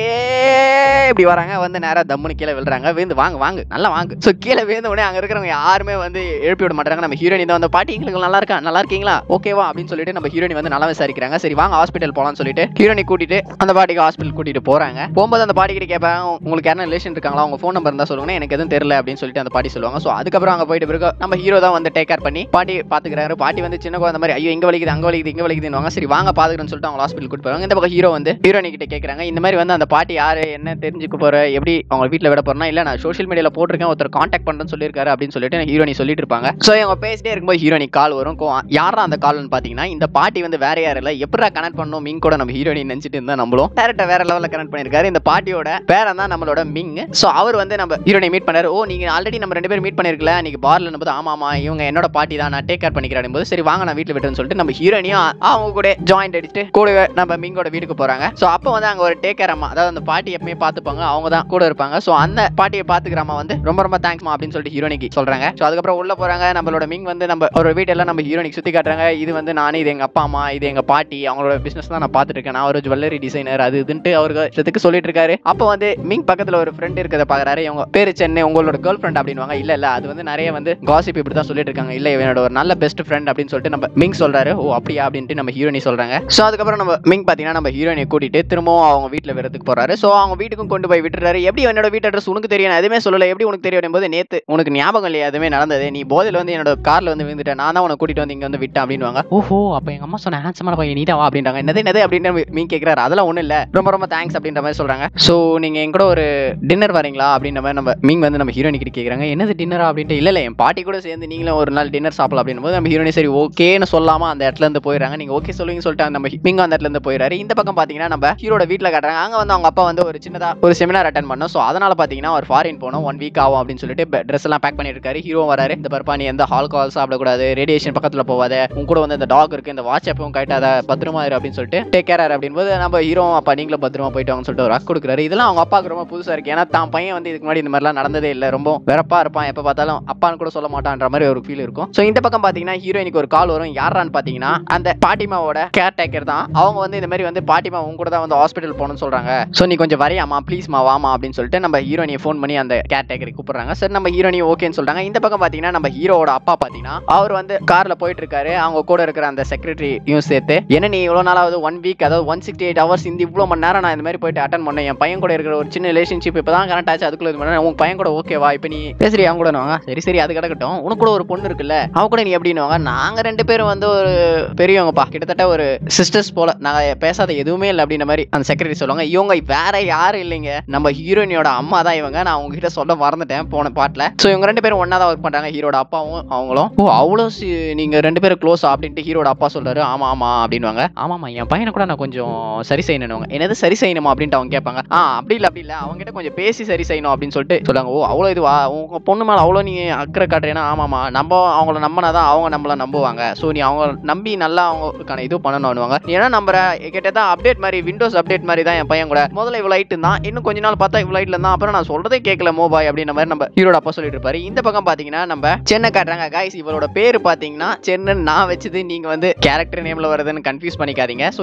இப்படி வராங்க வந்து நேரா தம்முனு கீழே விழுறாங்க விழுந்து வாங்க வாங்க நல்லா வாங்க ஸோ கீழே விழுந்த உடனே அங்க இருக்கிறவங்க யாருமே வந்து எழுப்பி விட மாட்டாங்க நம்ம ஹீரோயின் தான் வந்து பாட்டி எங்களுக்கு நல்லா இருக்கா நல்லா இருக்கீங்களா ஓகேவா அப்படின்னு சொல்லிட்டு நம்ம ஹீரோயின் வந்து நல்லா விசாரிக்கிறாங்க சரி வாங்க ஹாஸ்பிட்டல் போலாம்னு சொல்லிட்டு ஹீரோனி கூட்டிட்டு அந்த பாட்டிக்கு ஹாஸ்பிட்டல் கூட்டிட்டு போறாங்க போகும்போது அந்த பாட்டி கிட்ட கேட்பாங்க உங்களுக்கு யாரும் ரிலேஷன் இருக்காங்களா உங்க ஃபோன் நம்பர் இருந்தா சொல்லுங்க எனக்கு எதுவும் தெரியல அப்படின்னு சொல்லிட்டு அந்த பாட்டி சொல்லுவாங்க ஸோ அதுக்கப்புறம் அங்க போயிட்டு பிறகு நம்ம ஹீரோ தான் வந்து டேக் கேர் பண்ணி பாட்டி பாத்துக்கிறாரு பாட்டி வந்து சின்ன குழந்தை மாதிரி ஐயோ இங்க வலிக்குது அங்க வலிக்குது இங்க வலிக்குதுன்னு சரி வாங்க பாத்துக்கிறேன்னு சொல்லிட்டு அவங்க ஹாஸ்பிட்டல் கூட்டு போறாங்க இந்த பக்கம் ஹீரோ வந்து ஹீரோனி கிட்ட கேக்குறாங்க இந்த மாதிரி வந்து அந்த பாட்டி யாரு என்ன தெரிஞ்சுக்க போற எப்படி அவங்க வீட்ல விட போறனா இல்ல நான் சோஷியல் மீடியால போட்டிருக்கேன் ஒருத்தர் காண்டாக்ட் பண்றேன்னு சொல்லியிருக்காரு அப்படின்னு சொல்லிட்டு ஹீரோனி சொல்லிட்டு இருப்பாங்க சோ இவங்க பேசிட்டே இருக்கும்போது ஹீரோனி கால் வரும் கோ- யாரா அந்த கால்னு பாத்தீங்கன்னா இந்த பாட்டி வந்து வேற யாரும் இல்ல எப்படா கனெக்ட் பண்ணணும் மிங் கூட நம்ம ஹீரோனி நினைச்சிட்டு இருந்தா நம்மளும் டேரக்டா வேற லெவல்ல கனெக்ட் பண்ணிருக்காரு இந்த பாட்டியோட பேரன் தான் நம்மளோட மிங் சோ அவர் வந்து நம்ம ஹீரோனை மீட் பண்ணாரு ஓ நீங்க ஆல்ரெடி நம்ம ரெண்டு பேரும் மீட் பண்ணிருக்கல அன்னைக்கு பார்ல போது ஆமா ஆமா இவங்க என்னோட பாட்டி தான் நான் டேக் கேர் பண்ணிக்கிறேன் போது சரி வாங்க நான் வீட்டுல விட்டுன்னு சொல்லிட்டு நம்ம ஹீரோனியும் அவங்க கூட ஜாயிண்ட் அடிச்சுட்டு கூடவே நம்ம மிங்கோட வீட்டுக்கு போறாங்க சோ அப்போ வந்து அங்க ஒரு டேக் கேர் அம்மா அதாவது அந்த பாட்டி எப்பவுமே பாத்துப்பாங்க அவங்க தான் கூட இருப்பாங்க சோ அந்த பாட்டியை பாத்துக்கிற அம்மா வந்து ரொம்ப ரொம்ப தேங்க்ஸ்மா அப்படின்னு சொல்லிட்டு ஹீரோனிக்கு சொல்றாங்க சோ அதுக்கப்புறம் உள்ள போறாங்க நம்மளோட மிங் வந்து நம்ம ஒரு வீட்டெல்லாம் நம்ம ஹீரோனிக்கு சுத்தி காட்டுறாங்க இது வந்து நானே இது எங்க அப்பா அம்மா இது எங்க பாட்டி அவங்களோட பிசினஸ் தான் நான் பாத்துட்டு இருக்கேன் நான் ஒரு ஜுவல்லரி டிசைனர் அது இதுன்ட்டு அவருக்கு இஷ்டத்துக்கு சொல்லிட்டு இருக்காரு அப்போ வந்து மிங் பக்கத்துல ஒரு ஃப்ரெண்ட் இருக்கிறத பாக்குறாரு இவங்க பேரு சென்னை உங்களோட கேர்ள் ஃப்ரெண்ட் அப்படின்வாங்க இல்ல இல்ல அது வந்து நிறைய வந்து காசிப் இப்படி தான் சொல்லிட்டு இருக்காங்க இல்ல இவனோட ஒரு நல்ல பெஸ்ட் ஃப்ரெண்ட் அப்படின்னு சொல்லிட்டு நம்ம மிங் சொல்றாரு ஓ அப்படியா அப்படின்ட்டு நம்ம ஹீரோனி சொல்றாங்க சோ அதுக்கப்புறம் நம்ம மிங் பாத்தீங்கன்னா நம்ம ஹீரோனியை கூட்டிட்டு திரும்பவும் அவங்க வீட்டுல விடுறதுக்கு போறாரு சோ அவங்க வீட்டுக்கும் கொண்டு போய் விட்டுறாரு எப்படி என்னோட வீட்டு அட்ரஸ் உனக்கு தெரியும் நான் எதுவுமே சொல்லல எப்படி உனக்கு தெரியும் போது நேத்து உனக்கு ஞாபகம் இல்லையா எதுவுமே நடந்தது நீ போதையில வந்து என்னோட கார்ல வந்து விழுந்துட்டேன் நான் தான் உனக்கு கூட்டிட்டு வந்து இங்க வந்து விட்டேன் அப்படின்வாங்க ஓஹோ அப்ப எங்க அம்மா சொன்ன ஹேண்ட்ஸமான பையன் நீ தான் வா அப்படின்றாங்க என்னது என்னது அப்படின்னு மீன் கேட்கிறாரு அதெல்லாம் ஒண்ணும் இல்ல ரொம்ப ரொம்ப தேங்க்ஸ் அப்படின்ற மாதிரி சொல்றாங்க சோ நீங்க என் கூட ஒரு டின்னர் வரீங்களா அப்படின்ற மாதிரி நம்ம மீன் வந்து நம்ம ஹீரோனி கிட்ட கேக்குறாங்க என்னது டின்னரா அப்படின்ட்டு இல்ல இல்ல என் பாட்டி கூட சேர்ந்து நீங்களும் ஒரு நாள் டின்னர் சாப்பிடலாம் அப்படின்னும் போது நம்ம ஹீரோனி சரி ஓகேன்னு சொல்லாம அந்த இடத்துல இருந்து போயிடுறாங்க நீங்க ஓகே சொல்லுவீங்க சொல்லிட்டு நம்ம மிங்க அந்த இடத்துல இருந்து போயிடுறாரு இந்த பக்கம் பாத்தீங்கன்னா நம்ம ஹீரோட வீட்ல காட்டுறாங்க அங்க வந்து அவங்க அப்பா வந்து ஒரு சின்னதா ஒரு செமினார் அட்டன் பண்ணோம் சோ அதனால பாத்தீங்கன்னா ஒரு ஃபாரின் போனோம் ஒன் வீக் ஆகும் அப்படின்னு சொல்லிட்டு ட்ரெஸ் எல்லாம் பேக் பண்ணிட்டு இருக்காரு ஹீரோ வராரு இந்த பருப்பா நீ எந்த ஹால் கால் சாப்பிடக்கூடாது ரேடியேஷன் பக்கத்துல போவாத உன் கூட வந்து இந்த டாக் இருக்கு இந்த வாட்ச் எப்பவும் கட்டாத பத்திரமா இரு அப்படின்னு சொல்லிட்டு டேக் கேர் அப்படின்னு போது நம்ம ஹீரோ அப்பா நீங்களும் பத்திரமா போயிட்டு வாங்கன்னு சொல்லிட்டு ஒரு ரக் கொடுக்குறாரு இதெல்லாம் அவங்க அப்பாவுக்கு ரொம்ப புதுசா இருக்கு ஏன்னா தான் பையன் வந்து இதுக்கு முன்னாடி இந்த மாதிரிலாம் நடந்ததே இல்லை ரொம்ப வெறப்பா இருப்பான் எப்ப பார்த்தாலும் அப்பான்னு கூட சொல்ல மாட்டான்ற மாதிரி ஒரு ஃபீல் இருக்கும் ஸோ இந்த பக்கம் பாத்தீங்கன்னா ஹீரோயினுக்கு ஒரு கால் வரும் யாரான்னு பாத்தீங்கன்னா அந்த பாட்டிமாவோட கேர் டேக்கர் தான் அவங்க வந்து இந்த மாதிரி வந்து பாட்டிமா உங்க கூட தான் வந்து ஹாஸ்பிட்டல் போகணும்னு சொல்றாங்க ஸோ நீ கொஞ்சம் வரையாமா ப்ளீஸ்மா வாமா அப்படின்னு சொல்லிட்டு நம்ம ஹீரோனியை ஃபோன் பண்ணி அந்த கேர் டேக்கரை கூப்பிடுறாங்க சரி நம்ம ஹீரோனி ஓகேன்னு சொல்றாங்க இந்த பக்கம் பாத்தீங்கன்னா நம்ம ஹீரோவோட அப்பா பாத்தீங்கன்னா அவர் வந்து கார்ல போயிட்டு இருக்காரு அவங்க கூட இருக்கிற அந்த செக்ரட்டரியும் சேர்த்து என்ன நீ இவ்வளவு நாளாவது ஒன் வீக் அதாவது ஒன் சிக்ஸ்டி எயிட் ஹவர்ஸ் இந்த இவ்வளவு மணி நேரம் நான் இந்த மாதிரி போயிட்டு அட்டன் பண்ணேன் என் பையன் கூட இருக்கிற ஒரு சின்ன ரிலேஷன்ஷிப் இப்பதான் கனெக்ட் ஆச்சு அதுக்குள்ள இது பண்ணேன் உங்க பையன் கூட ஓகேவா இப்போ நீ பேசுறியா அவங்க கூட சரி சரி அது கிடக்கட்டும் உனக்கு கூட ஒரு பொண்ணு இருக்குல்ல அவ கூட நீ எப்படின்னு நாங்க ரெண்டு பேரும் வந்து ஒரு பெரியவங்கப்பா கிட்டத்தட்ட ஒரு சிஸ்டர்ஸ் போல நாங்க பேசாத எதுவுமே இல்லை அப்படின்ற மாதிரி அந்த செக்ரட்டரி சொல்லுவாங்க இவங்க வேற யாரும் இல்லைங்க நம்ம ஹீரோயினியோட அம்மா தான் இவங்க நான் உங்ககிட்ட சொல்ல மறந்துட்டேன் போன பாட்டுல ஸோ இவங்க ரெண்டு பேரும் ஒன்னா தான் ஒர்க் பண்றாங்க ஹீரோட அப்பாவும் அவங்களும் ஓ அவ்வளோ சி- நீங்க ரெண்டு பேரும் க்ளோஸ் அப்படின்ட்டு ஹீரோட அப்பா சொல்றாரு ஆமா ஆமா அப்படின்வாங்க ஆமாமா என் பையனை கூட நான் கொஞ்சம் சரி செய்யணும் என்னது சரி செய்யணுமா அப்படின்ட்டு அவங்க கேட்பாங்க ஆ அப்படி இல்லை அப்படி இல்லை அவங்க கிட்ட கொஞ்சம் பேசி சரி செய்யணும் அப்படின்னு சொல்லிட்டு சொல்லுவாங்க ஓ அவ்வளோ இதுவா உங்க பொண்ணு மேல அவ்வளோ நீ அக்கறை காட்டுறேன்னா ஆமாமா நம்ம அவங்கள நம்பினாதான் அவங்க நம்மள நம்புவாங்க ஸோ நீ அவங்க நம்பி நல்லா அவங்களுக்கான இது பண்ணணும்னுவாங்க நீ என்ன நம்புற கிட்டத்தட்ட அப்டேட் மாதிரி விண்டோஸ் அப்டேட் மாதிரி தான் என் பையன் கூட முதல்ல இவ்வளோ லைட் தான் இன்னும் கொஞ்ச நாள் பார்த்தா இவ்வளோ லைட்ல தான் அப்புறம் நான் சொல்றதே கேட்கல மோபாய் அப்படின்ற மாதிரி நம்ம ஹீரோட அப்பா சொல்லிட்டு இருப்பாரு இந்த பக்கம் பாத்தீங்கன்னா நம்ம சென்னை காட்டுறாங்க காய்ஸ் இவரோட பேரு பாத்தீங்கன்னா சென்னு நான் வச்சது நீங்க வந்து கேரக்டர் நேம்ல வருதுன்னு கன்ஃபியூஸ் பண்ணிக்காதீங்க ஸோ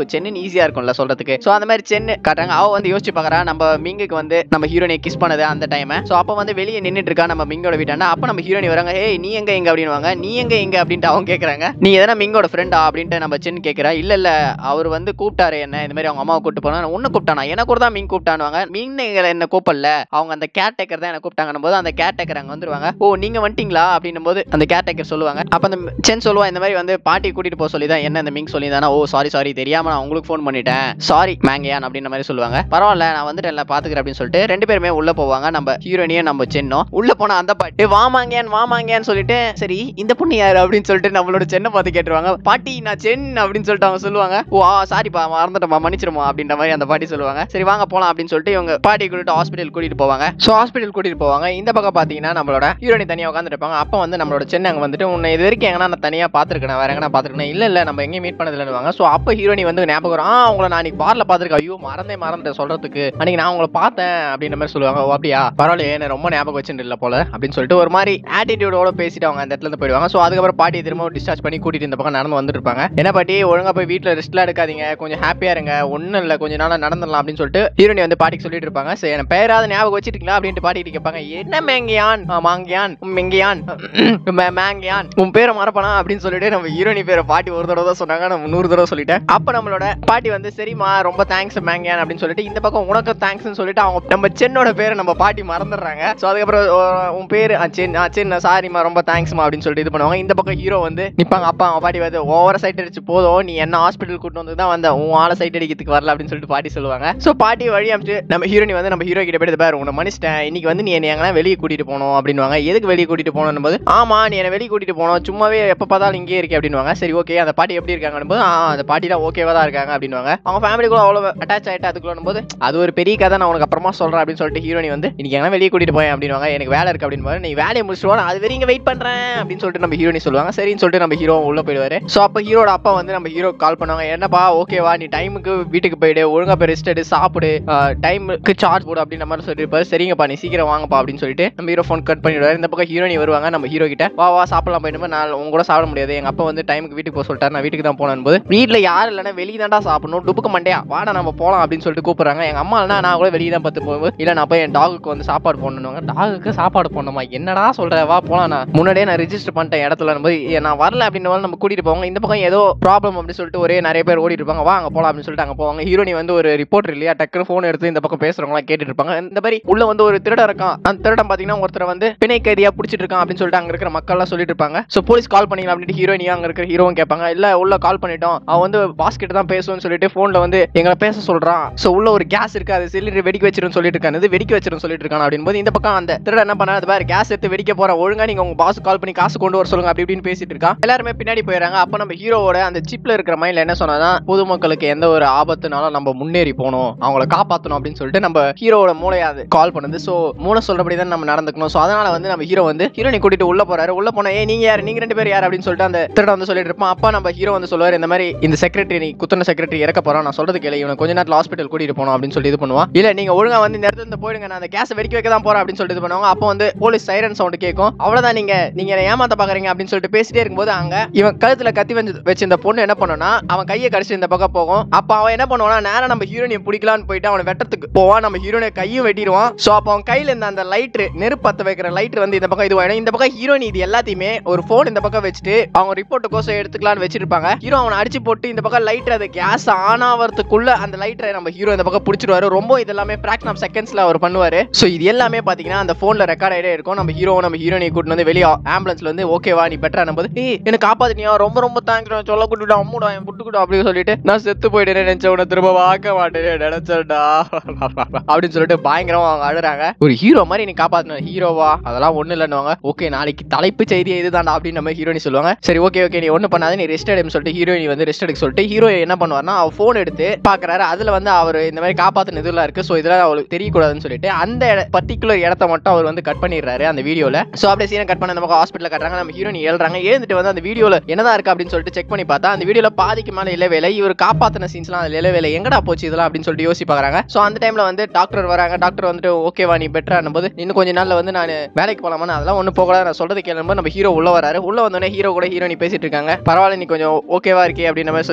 ஸோ சென்னு ஈஸியா இருக்கும்ல சொல்றதுக்கு ஸோ அந்த மாதிரி சென்னு காட்டுறாங்க அவ வந்து யோசிச்சு பார்க்கறா நம்ம மிங்குக்கு வந்து நம்ம ஹீரோனை கிஸ் பண்ணது அந்த டைம் ஸோ அப்போ வந்து வெளியே நின்னுட்டு இருக்கா நம்ம மிங்கோட வீட்டாண்ட அப்போ நம்ம ஹீரோனி வராங்க ஏய் நீ எங்க எங்க அப்படின்னுவாங்க நீ எங்க எங்க அப்படின்ட்டு அவங்க கேட்கறாங்க நீ எதனா மிங்கோட ஃப்ரெண்டா அப்படின்ட்டு நம்ம சென் கேட்கறா இல்ல இல்ல அவர் வந்து கூப்பிட்டாரு என்ன இந்த மாதிரி அவங்க அம்மாவை கூப்பிட்டு போனா ஒன்னு கூப்பிட்டானா என்ன கூட தான் மீன் கூப்பிட்டானுவாங்க மீன் எங்களை என்ன கூப்பிடல அவங்க அந்த கேர் டேக்கர் தான் என்ன கூப்பிட்டாங்கன்னு போது அந்த கேர் டேக்கர் அங்க வந்துருவாங்க ஓ நீங்க வந்துட்டீங்களா அப்படின்னும் போது அந்த கேர் டேக்கர் சொல்லுவாங்க அப்ப அந்த சென் சொல்லுவா இந்த மாதிரி வந்து பாட்டி கூட்டிட்டு போக சொல்லி தான் என்ன இந்த மிங் சொல்லி தானே ஓ சாரி சாரி தெரியாம நான் உங்களுக்கு ஃபோன் பண்ணிட்டேன் சாரி மேங்கயான் அப்படின்ற மாதிரி சொல்லுவாங்க பரவாயில்ல நான் வந்துட்டேன்ல பாத்துக்கிறேன் அப்படின்னு சொல்லிட்டு ரெண்டு பேருமே உள்ள போவாங்க நம்ம ஹீரோனியும் நம்ம சென்னும் உள்ள போன அந்த பாட்டி வாமாங்கயான் வாமாங்கயான்னு சொல்லிட்டு சரி இந்த பொண்ணு யாரு அப்படின்னு சொல்லிட்டு நம்மளோட சென்னை பார்த்து கேட்டுருவாங்க பாட்டி நான் சென் அப்படின்னு சொல்லிட்டு அவங்க சொல்லுவாங்க ஓ சாரிப்பா மறந்துட்டோமா மன்னிச்சிருமா அப்படின்ற மாதிரி அந்த பாட்டி சொல்லுவாங்க சரி வாங்க போலாம் அப்படின்னு சொல்லிட்டு இவங்க பாட்டி கூட்டிட்டு ஹாஸ்பிட்டல் கூட்டிட்டு போவாங்க ஸோ ஹாஸ்பிட்டல் கூட்டிட்டு போவாங்க இந்த பக்கம் பாத்தீங்கன்னா நம்மளோட ஹீரோனி தனியா உட்காந்துட்டு இருப்பாங்க அப்போ வந்து நம்மளோட சென்னை அங்க வந்துட்டு உன்னை இது வரைக்கும் எங்கன்னா நான் தனியா பாத்துருக்கேன் வேற எங்கன்னா பாத்துருக்கேன் இல்ல இல்ல நம்ம எங்கேயும் மீட் பண்ணதுலன்னு ஸோ அப்போ ஹீரோனி வந்து ஞாபகம் வரும் ஆ உங்களை நான் அன்னைக்கு பார்ல பாத்துருக்கேன் ஐயோ மறந்தே மறந்துட்டேன் சொல்றதுக்கு அன்னைக்கு நான் உங்களை பார்த்தேன் அப்படின்ற மாதிரி சொல்லுவாங்க ஓ அப்படியா பரவாயில்லையே என்ன ரொம்ப ஞாபகம் வச்சுட்டு இல்ல போல அப்படின்னு சொல்லிட்டு ஒரு மாதிரி ஆட்டிடியூடோட பேசிட்டு அவங்க அந்த இடத்துல இருந்து போயிடுவாங்க ஸோ அதுக்கப்புறம் பாட்டியை திரும்ப டிஸ்சார்ஜ் பண்ணி கூட்டிட்டு இந்த பக்கம் நடந்து வந்துட்டு இருப்பாங்க என்ன பாட்டி ஒழுங்கா போய் வீட்டில் ரெஸ்ட்லாம் எடுக்காதீங்க கொஞ்சம் ஹாப்பியா இருங்க ஒன்றும் இல்லை கொஞ்ச நாளா நடந்துடலாம் அப்படின்னு சொல்லிட்டு ஹீரோனி வந்து பாட்டிக்கு சொல்லிட்டு இருப்பாங்க சரி என் பேராத ஞாபகம் வச்சிருக்கீங்களா அப்படின்ட்டு பாட்டிட்டு கேட்பாங்க என்ன மேங்கியான் ஆ, மாங்கியான் உம், மெங்கியான் மே- மேங்கியான் உன் பேரை மறப்பனா அப்படின்னு சொல்லிட்டு நம்ம ஹீரோனி பேரை பாட்டி ஒரு தடவை தான் சொன்னாங்க நம்ம நூறு தடவை சொல்லிட்டேன் அப்ப நம்மளோட பாட்டி வந்து சரிம்மா ரொம்ப தேங்க்ஸ் மேங்கியான் அப்படின்னு சொல்லிட்டு இந்த பக்கம் உனக்கு தேங்க்ஸ்னு சொல்லிட்டு அவங்க நம்ம சென்னோட பேரை நம்ம பாட்டி மறந்துடுறாங்க ஸோ அதுக்கப்புறம் ஓ, உன் பேர் ஆ, சென் ஆ, சென் சாரிம்மா ரொம்ப தேங்க்ஸ்மா அப்படின்னு சொல்லிட்டு இது பண்ணுவாங்க இந்த பக்கம் ஹீரோ வந்து நிப்பாங்க அப்பா அவங்க பாட்டி வந்து ஓவர சைட் அடிச்சு போதும் நீ என்ன ஹாஸ்பிட்டல் கூட்டு வந்து தான் வந்த உன் ஆளை சைட் அடிக்கிறதுக்கு வரல அப்படின்னு சொல்லிட்டு பாட்டி சொல்லுவாங்க ஸோ பாட்டி வழி அமைச்சு நம்ம ஹீரோனி வந்து நம்ம ஹீரோ கிட்ட போய் பாரு உன்னை மன்னிச்சிட்டேன் இன்னைக்கு வந்து நீ என்ன எங்கன்னா வெளியே கூட்டிட்டு போகணும் அப்படின்னுவாங்க எதுக்கு வெளியே கூட்டிட்டு போகணும் போது ஆமா நீ என்ன வெளியே கூட்டிட்டு போகணும் சும்மாவே எப்ப பார்த்தாலும் இங்கே இருக்கே அப்படின்னுவாங்க சரி ஓகே அந்த பாட்டி எப்படி இருக்காங்கன்னு போது ஆ அந்த பாட்டிலாம் ஓகேவா தான் இருக்காங்க அப்படின்னுவாங்க அவங்க ஃபேமிலி கூட அவ்வளோ அட்டாச் ஆயிட்டு அதுக்குள்ள போது அது ஒரு பெரிய கதை நான் உனக்கு அப்புறமா சொல்றேன் அப்படின்னு சொல்லிட்டு ஹீரோனி வந்து இன்னைக்கு எங்கன்னா வெளியே கூட்டிட்டு போய் அப்படின்னுவாங்க எனக்கு வேலை இருக்கு அப்படின்னு நீ வேலையை முடிச்சிட்டு வா, நான் அது வரைக்கும் வெயிட் பண்றேன் அப்படின்னு சொல்லிட்டு நம்ம ஹீரோனி சொல்லுவாங்க சரின்னு சொல்லிட்டு நம்ம ஹீரோ உள்ள போயிடுவாரு ஸோ அப்போ ஹீரோட அப்பா வந்து நம்ம ஹீரோ கால் பண்ணுவாங்க என்னப்பா ஓகேவா நீ டைமுக்கு வீட்டுக்கு போயிடு ஒழுங்கா போய் ரெஸ்ட் எடு சாப்பிடு டைமுக்கு சார்ஜ் போடு அப்படின்ற மாதிரி சொல்லிட்டு சரிங்கப்பா நீ சீக்கிரம் வாங்கப்பா அப்படின்னு சொல்லிட்டு நம்ம ஹீரோ ஃபோன் கட் பண்ணிடுவாரு இந்த பக்கம் ஹீரோனி வருவாங்க நம்ம ஹீரோ கிட்ட வா வா சாப்பிடலாம் போயிட்டு நான் உங்க கூட சாப்பிட முடியாது எங்க அப்பா வந்து டைமுக்கு வீட்டுக்கு போக சொல்லிட்டாரு நான் வீட்டுக்கு தான் போனேன் போது வீட்டுல யாரும் இல்லைன்னா வெளியே தான்டா சாப்பிடணும் டுப்புக்கு மண்டையா வாடா நம்ம போலாம் அப்படின்னு சொல்லிட்டு கூப்பிடுறாங்க எங்க அம்மா இல்லைனா நான் கூட வெளியே தான் பார்த்து போகும்போது இல்ல நான் போய் என் டாகுக்கு வந்து சாப்பாடு போடணுவாங்க டாகுக்கு சாப்பாடு போடணுமா என்னடா சொல்ற வா போலாம் நான் முன்னாடியே நான் ரிஜிஸ்டர் பண்ணிட்டேன் இடத்துல போது நான் வரல அப்படின்னு நம்ம கூட்டிட்டு போவாங்க இந்த பக்கம் ஏதோ ப்ராப்ளம் அப்படின்னு சொல்லிட்டு ஒரே நிறைய பேர் ஓடிட்டு இருப்பாங்க வா அங்க போலாம் அப்படின்னு சொல்லிட்டு அங்க போவாங்க ஹீரோனி வந்து ஒரு ரிப்போர்ட்டர் இல்லையா டக்குனு ஃபோன் எடுத்து இந்த பக்கம் பேசுறவங்களாம் கேட்டுட்டு இருப்பாங்க இந்த மாதிரி உள்ள வந்து ஒரு திருடன் இருக்கான் அந்த திருடன் பாத்தீங்கன்னா ஒருத்தர் வந்து பிணை கைதியா பிடிச்சிட்டு இருக்கான் அப்படின்னு சொல்லிட்டு அங்க இருக்கிற மக்கள் எல்லாம் சொல்லிட்டு இருப்பாங்க சோ போலீஸ் கால் பண்ணீங்க அப்படின்ட்டு ஹீரோனியா அங்க இருக்கிற ஹீரோவும் கேட்பாங்க இல்ல உள்ள கால் பண்ணிட்டோம் அவன் வந்து பாஸ்கெட் தான் பேசுவோம்னு சொல்லிட்டு போன்ல வந்து எங்களை பேச சொல்றான் சோ உள்ள ஒரு கேஸ் இருக்கு அது சிலிண்டர் வெடிக்க வச்சிருன்னு சொல்லிட்டு இருக்கான் இது வெடிக்க வச்சிருன்னு சொல்லிட்டு இருக்கான் அப்படின்னு போது இந்த பக்கம் அந்த திருடன் என்ன பண்ணா அது பாரு கேஸ் எடுத்து வெடிக்க போற ஒழுங்கா நீங்க உங்க பாஸ் கால் பண்ணி காசு கொண்டு வர சொல்லுங்க அப்படி இப்படின்னு பேசிட்டு இருக்கான் எல்லாருமே பின்னாடி போயிடறாங்க அப்ப நம்ம ஹீரோவோட அந்த சிப்ல இருக்கிற மைண்ட்ல என்ன சொன்னா பொதுமக்களுக்கு எந்த ஒரு ஆபத்துனாலும் நம்ம முன்னேறி போகணும் அவங்கள காப்பாத்தணும் அப்படின்னு சொல்லிட்டு நம்ம ஹீரோவோட மூளையா அது கால் பண்ணுது சோ மூளை சொல்றபடி தான் நம்ம நடந்துக்கணும் சோ அதனால வந்து நம்ம ஹீரோ வந்து ஹீரோனை கூட்டிட்டு உள்ள போறாரு உள்ள போனா ஏ நீங்க யாரு நீங்க ரெண்டு பேர் யார் அப்படின்னு சொல்லிட்டு அந்த திருடன் வந்து சொல்லிட்டு இருப்பான் அப்பா நம்ம ஹீரோ வந்து சொல்லுவாரு இந்த மாதிரி இந்த செக்ரட்டரி குத்தன செக்ரட்டரி இறக்க போறான் நான் சொல்றது கேளு இவனை கொஞ்ச நேரத்துல ஹாஸ்பிட்டல் கூட்டிட்டு போனோம் அப்படின்னு சொல்லி இது பண்ணுவான் இல்ல நீங்க ஒழுங்கா வந்து இந்த இடத்துல இருந்து போயிடுங்க நான் அந்த கேஸ் வெடிக்க வைக்க தான் போறேன் அப்படின்னு சொல்லிட்டு இது பண்ணுவாங்க அப்போ வந்து போலீஸ் சைரன் சவுண்ட் கேட்கும் அவ்வளவுதான் நீங்க நீங்க என்னை ஏமாத்த பாக்குறீங்க அப்படின்னு சொல்லிட்டு பேசிட்டே இருக்கும்போது அங்க இவன் கழுத்துல கத்தி வந்து வச்சு இந்த பொண்ணு என்ன பண்ணுனா அவன் கையை கடிச்சு இந்த பக்கம் போகும் அப்ப அவன் என்ன பண்ணுவானா நேரா நம்ம ஹீரோனியை பிடிக்கலான்னு போயிட்டு அவனை வெட்டத்துக்கு போவான் நம்ம ஹீரோனை கையும் வெட்டிடுவான் சோ அப்போ அவன் கையில இருந்த அந்த லைட்ரு நெருப்பு பத்த வைக்கிற லைட்ரு வந்து இந்த பக்கம் இதுவாயிடும் இந்த பக்கம் ஹீரோனி இது எல்லாத்தையுமே ஒரு போன் இந்த பக்கம் வச்சுட்டு அவங்க ரிப்போர்ட் கோசம் எடுத்துக்கலாம்னு வச்சிருப்பாங்க ஹீரோ அவனை அடிச்சு போட்டு இந்த பக்கம் லைட் அது கேஸ் ஆன் ஆகிறதுக்குள்ள அந்த லைட்டரை நம்ம ஹீரோ இந்த பக்கம் பிடிச்சிருவாரு ரொம்ப இது எல்லாமே ஃபிராக்ஷன் ஆஃப் செகண்ட்ஸ்ல அவர் பண்ணுவாரு சோ இது எல்லாமே பாத்தீங்கன்னா அந்த போன்ல ரெக்கார்ட் ஆயிட்டே இருக்கும் நம்ம ஹீரோ நம்ம ஹீரோனை கூட்டு வந்து வெளியே ஆம்புலன்ஸ்ல வந்து ஓகேவா நீ பெட்டரா நம்பது ஏய் எனக்கு காப்பாத்தினியா ரொம்ப ரொம்ப தேங்க்ஸ் நான் சொல்ல கூட்டிட்டு அம்முடா என் புட்டுக்கிட்டோம் அப்படின்னு சொல்லிட்டு நான் செத்து போயிட்டேன்னு நினைச்ச உன திரும்ப பார்க்க மாட்டேன் நினைச்சேன்டா அப்படின்னு சொல்லிட்டு பயங்கரமா அவங்க அழுறாங்க ஒரு ஹீரோ மாதிரி நீ காப்பாத்தணும் ஹீரோவா அதெல்லாம் ஒண்ணு இல்லைன்னுவாங்க ஓகே நாளைக்கு தலைப்பு செய்தி இதுதான்டா அப்படின்னு நம்ம ஹீரோனி சொல்லுவாங்க சரி ஓகே ஓகே நீ ஒண்ணு பண்ணாத நீ ரெஸ்ட் எடுன்னு சொல்லிட்டு ஹீரோயினி வந்து ரெஸ்ட் எடுக்க சொல்லிட்டு ஹீரோ என்ன பண்ணுவார்னா அவர் ஃபோன் எடுத்து பாக்குறாரு அதுல வந்து அவர் இந்த மாதிரி காப்பாத்தின இதெல்லாம் இருக்கு சோ இதெல்லாம் அவளுக்கு தெரியக்கூடாதுன்னு சொல்லிட்டு அந்த பர்டிகுலர் இடத்த மட்டும் அவர் வந்து கட் பண்ணிடுறாரு அந்த வீடியோல சோ அப்படியே சீனை கட் பண்ண நம்ம ஹாஸ்பிட்டல் கட்டுறாங்க நம்ம ஹீரோயின் எழுறாங்க எழுந்துட்டு வந்து அந்த வீடியோல என்னதான் இருக்கு அப்படின்னு சொல்லிட்டு செக் பண்ணி பார்த்தா அந்த வீடியோல பாதிக்கு மேல இல்லவே இல்லை இவர் காப்பாத்தின சீன்ஸ்லாம் அதுல இல்லவே இல்லை எங்கடா போச்சு இதெல்லாம் அப்படின்னு சொல்லிட்டு யோசி பாக்குறாங்க சோ அந்த டைம்ல வந்து டாக்டர் வராங்க டாக்டர் வந்துட்டு ஓகேவா நீ பெட்டரா போது இன்னும் கொஞ்ச நாள்ல வந்து நான் வேலைக்கு போலாமா அதெல்லாம் ஒண்ணு போகல நான் சொல்றது கேளும்போது நம்ம ஹீரோ உள்ள வராரு உள்ள வந்தோடனே ஹீரோ கூட ஹீரோனி பேசிட்டு இருக்காங்க பரவாயில்ல நீ கொஞ்சம் ஓகேவா இருக்கே அப்படின்ற மாதிரி சொல்லிட்டு இருக்காங்க